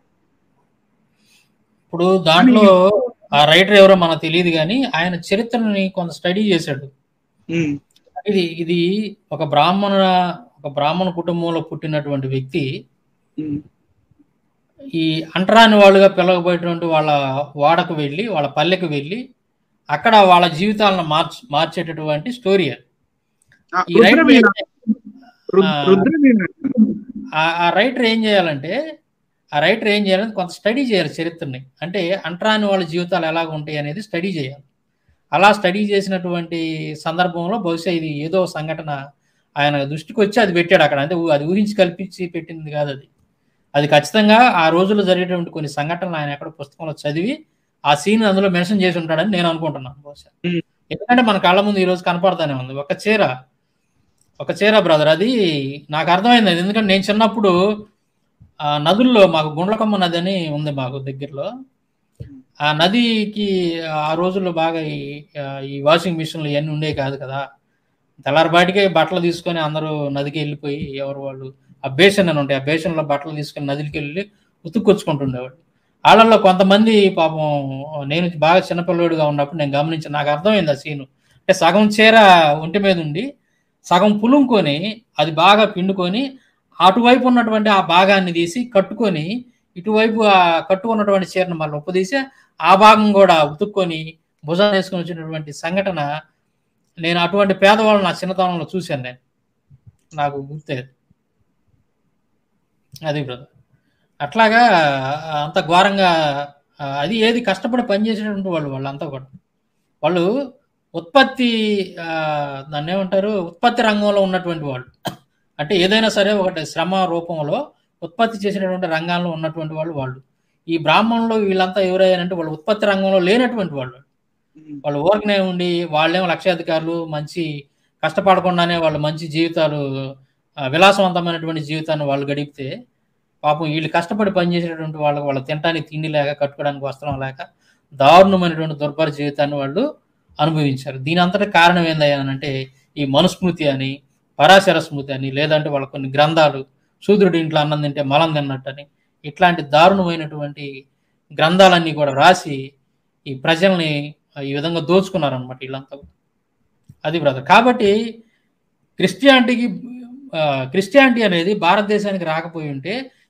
ఇప్పుడు దాంట్లో ఆ రైటర్ ఎవరో మనకు తెలియదు కానీ ఆయన చరిత్రని కొంత స్టడీ చేశాడు ఉమ్, ఇది ఇది ఒక బ్రాహ్మణ ఒక బ్రాహ్మణ కుటుంబంలో పుట్టినటువంటి వ్యక్తి ఉమ్, ఈ అంటరాని వాళ్ళుగా పిలవబోయేటువంటి వాళ్ళ వాడకు వెళ్ళి వాళ్ళ పల్లెకు వెళ్ళి అక్కడ వాళ్ళ జీవితాలను మార్చ్ మార్చేటటువంటి స్టోరీ అది. ఆ, ఈ రైటర్ రుద్రవీణ రు- ఆ. రుద్రవీణ ఆ- ఆ రైటర్ ఏం చేయాలంటే ఆ రైటర్ ఏం చేయాలంటే కొంత స్టడీ చేయాలి చరిత్రని అంటే అంటరాని వాళ్ళ జీవితాలు ఎలాగ ఉంటాయి అనేది స్టడీ చేయాలి అలా స్టడీ చేసినటువంటి సందర్భంలో బహుశా ఇది ఏదో సంఘటన ఆయన దృష్టికి వచ్చి అది పెట్టాడు అక్కడ అంటే ఊ- అది ఊహించి కల్పించి పెట్టింది కాదు అది అది ఖచ్చితంగా ఆ రోజుల్లో జరిగేటువంటి కొన్ని సంఘటనలు ఆయన ఎక్కడ పుస్తకంలో చదివి ఆ సీన్ అందులో మెన్షన్ చేసి ఉంటాడని నేను అనుకుంటున్నాను బహుశా Hmm. ఎందుకంటే మన కళ్ళ ముందు ఈ రోజు కనపడతానే ఉంది ఒక చీర ఒక చీర బ్రదర్ అది నాకు అర్థమైంది అది ఎందుకంటే నేను చిన్నప్పుడు ఆ నదుల్లో మాకు గుండ్లకమ్మ నది అని ఉంది మాకు దగ్గరలో ఆ నదికి ఆ రోజుల్లో బాగా ఈ ఆ, ఈ వాషింగ్ మిషన్లు ఇవన్నీ ఉండేవి కాదు కదా తెల్లారిపాటికే బట్టలు తీసుకొని అందరూ నదికి వెళ్ళిపోయి ఎవరు వాళ్ళు ఆ బేసన్ అని ఉంటాయి ఆ బేసన్లో బట్టలు తీసుకొని నదికి వెళ్ళి ఉతుక్కొచ్చుకుంటుండేవాడు వాళ్ళల్లో కొంతమంది పాపం నేను బాగా చిన్నపిల్లవాడిగా ఉన్నప్పుడు నేను గమనించి నాకు అర్థమైంది ఆ సీను అంటే సగం చీర ఒంటి మీద ఉండి సగం పులుముకొని అది బాగా పిండుకొని అటువైపు ఉన్నటువంటి ఆ భాగాన్ని తీసి కట్టుకొని ఇటువైపు ఆ కట్టుకున్నటువంటి చీరను మళ్ళీ ఉప్పదీసి ఆ భాగం కూడా ఉతుక్కొని భుజాన్ని వేసుకొని వచ్చినటువంటి సంఘటన నేను అటువంటి పేదవాళ్ళని నా చిన్నతనంలో చూశాను నేను నాకు గుర్తే అది బ్రదర్ అట్లాగా ఆ, అంత ఘోరంగా ఆ, అది ఏది కష్టపడి పనిచేసేటువంటి వాళ్ళు వాళ్ళంతా కూడా వాళ్ళు ఉత్పత్తి ఆ, దాన్ని ఏమంటారు ఉత్పత్తి రంగంలో ఉన్నటువంటి వాళ్ళు అంటే ఏదైనా సరే ఒకటి శ్రమ రూపంలో ఉత్పత్తి చేసేటటువంటి రంగాల్లో ఉన్నటువంటి వాళ్ళు వాళ్ళు ఈ బ్రాహ్మణులు వీళ్ళంతా ఎవరయ్యారంటే వాళ్ళు ఉత్పత్తి రంగంలో లేనటువంటి వాళ్ళు ఉమ్, వాళ్ళు ఊరికనే ఉండి వాళ్ళేమో లక్షాధికారులు మంచి కష్టపడకుండానే వాళ్ళు మంచి జీవితాలు ఆ, విలాసవంతమైనటువంటి జీవితాన్ని వాళ్ళు గడిపితే పాపం వీళ్ళు కష్టపడి పనిచేసేటువంటి వాళ్ళకి వాళ్ళు తినడానికి తిండి లేక కట్టుకోవడానికి వస్త్రం లేక దారుణమైనటువంటి దుర్భర జీవితాన్ని వాళ్ళు అనుభవించారు దీని అంతటి కారణం ఏందయ్యానంటే ఈ మనుస్మృతి అని పరాశర స్మృతి అని లేదంటే వాళ్ళ కొన్ని గ్రంథాలు శూద్రుడి ఇంట్లో అన్నం తింటే మలం తిన్నట్టని ఇట్లాంటి దారుణమైనటువంటి గ్రంథాలన్నీ కూడా రాసి ఈ ప్రజల్ని ఈ విధంగా దోచుకున్నారనమాట వీళ్ళంతా కూడా. అది బ్రదర్ కాబట్టి క్రిస్టియానిటీకి ఆ, క్రిస్టియానిటీ అనేది భారతదేశానికి రాకపోయి ఉంటే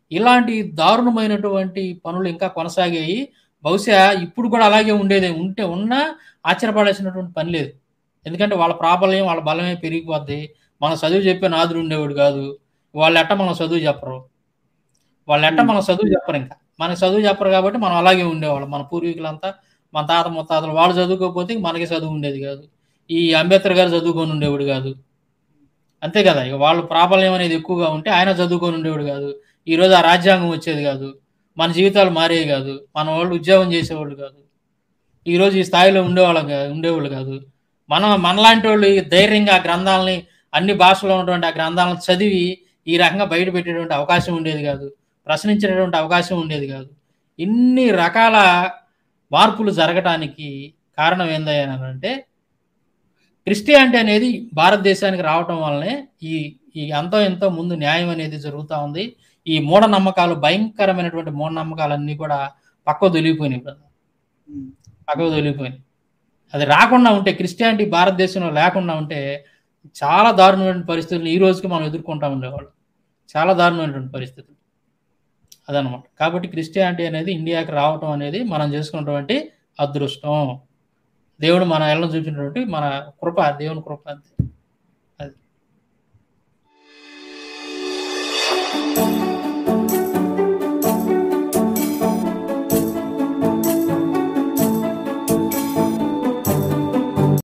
ఇలాంటి దారుణమైనటువంటి పనులు ఇంకా కొనసాగాయి బహుశా ఇప్పుడు కూడా అలాగే ఉండేదే ఉంటే ఉన్నా ఆశ్చర్యపడాల్సినటువంటి పని లేదు ఎందుకంటే వాళ్ళ ప్రాబల్యం వాళ్ళ బలమే పెరిగిపోద్ది మన చదువు చెప్పే నాదుడు ఉండేవాడు కాదు వాళ్ళు ఎట్ట మనం చదువు చెప్పరు వాళ్ళు ఎట్ట మనం చదువు చెప్పరు ఇంకా మనకి చదువు చెప్పరు కాబట్టి మనం అలాగే ఉండేవాళ్ళం మన పూర్వీకులంతా మన తాత ముత్తాతలు వాళ్ళు చదువుకోకపోతే మనకి చదువు ఉండేది కాదు ఈ అంబేద్కర్ గారు చదువుకొని ఉండేవాడు కాదు అంతే కదా ఇక వాళ్ళు ప్రాబల్యం అనేది ఎక్కువగా ఉంటే ఆయన చదువుకొని ఉండేవాడు కాదు ఈ రోజు ఆ రాజ్యాంగం వచ్చేది కాదు మన జీవితాలు మారేవి కాదు మన వాళ్ళు ఉద్యోగం చేసేవాళ్ళు కాదు ఈ రోజు ఈ స్థాయిలో ఉండేవాళ్ళం కా- ఉండేవాళ్ళు కాదు మనం మనలాంటి వాళ్ళు ఈ ధైర్యంగా ఆ గ్రంథాలని అన్ని భాషల్లో ఉన్నటువంటి ఆ గ్రంథాలను చదివి ఈ రకంగా బయట పెట్టేటువంటి అవకాశం ఉండేది కాదు ప్రశ్నించేటువంటి అవకాశం ఉండేది కాదు ఇన్ని రకాల మార్పులు జరగటానికి కారణం ఏందయ్యానంటే క్రిస్టియానిటీ అనేది భారతదేశానికి రావటం వల్లనే ఈ ఈ అంతో ఎంతో ముందు న్యాయం అనేది జరుగుతూ ఉంది ఈ మూఢనమ్మకాలు భయంకరమైనటువంటి మూఢనమ్మకాలన్నీ కూడా పక్కకు తొలిగిపోయినాయి బ్రదర్ పక్కకు తొలిగిపోయినాయి అది రాకుండా ఉంటే క్రిస్టియానిటీ భారతదేశంలో లేకుండా ఉంటే చాలా దారుణమైన పరిస్థితులు ఈ రోజుకి మనం ఎదుర్కొంటా ఉండేవాళ్ళం చాలా దారుణమైనటువంటి పరిస్థితులు అదనమాట కాబట్టి క్రిస్టియానిటీ అనేది ఇండియాకి రావటం అనేది మనం చేసుకున్నటువంటి అదృష్టం దేవుడు మన ఎళ్ళను చూపించినటువంటి మన కృప దేవుని కృప అంతే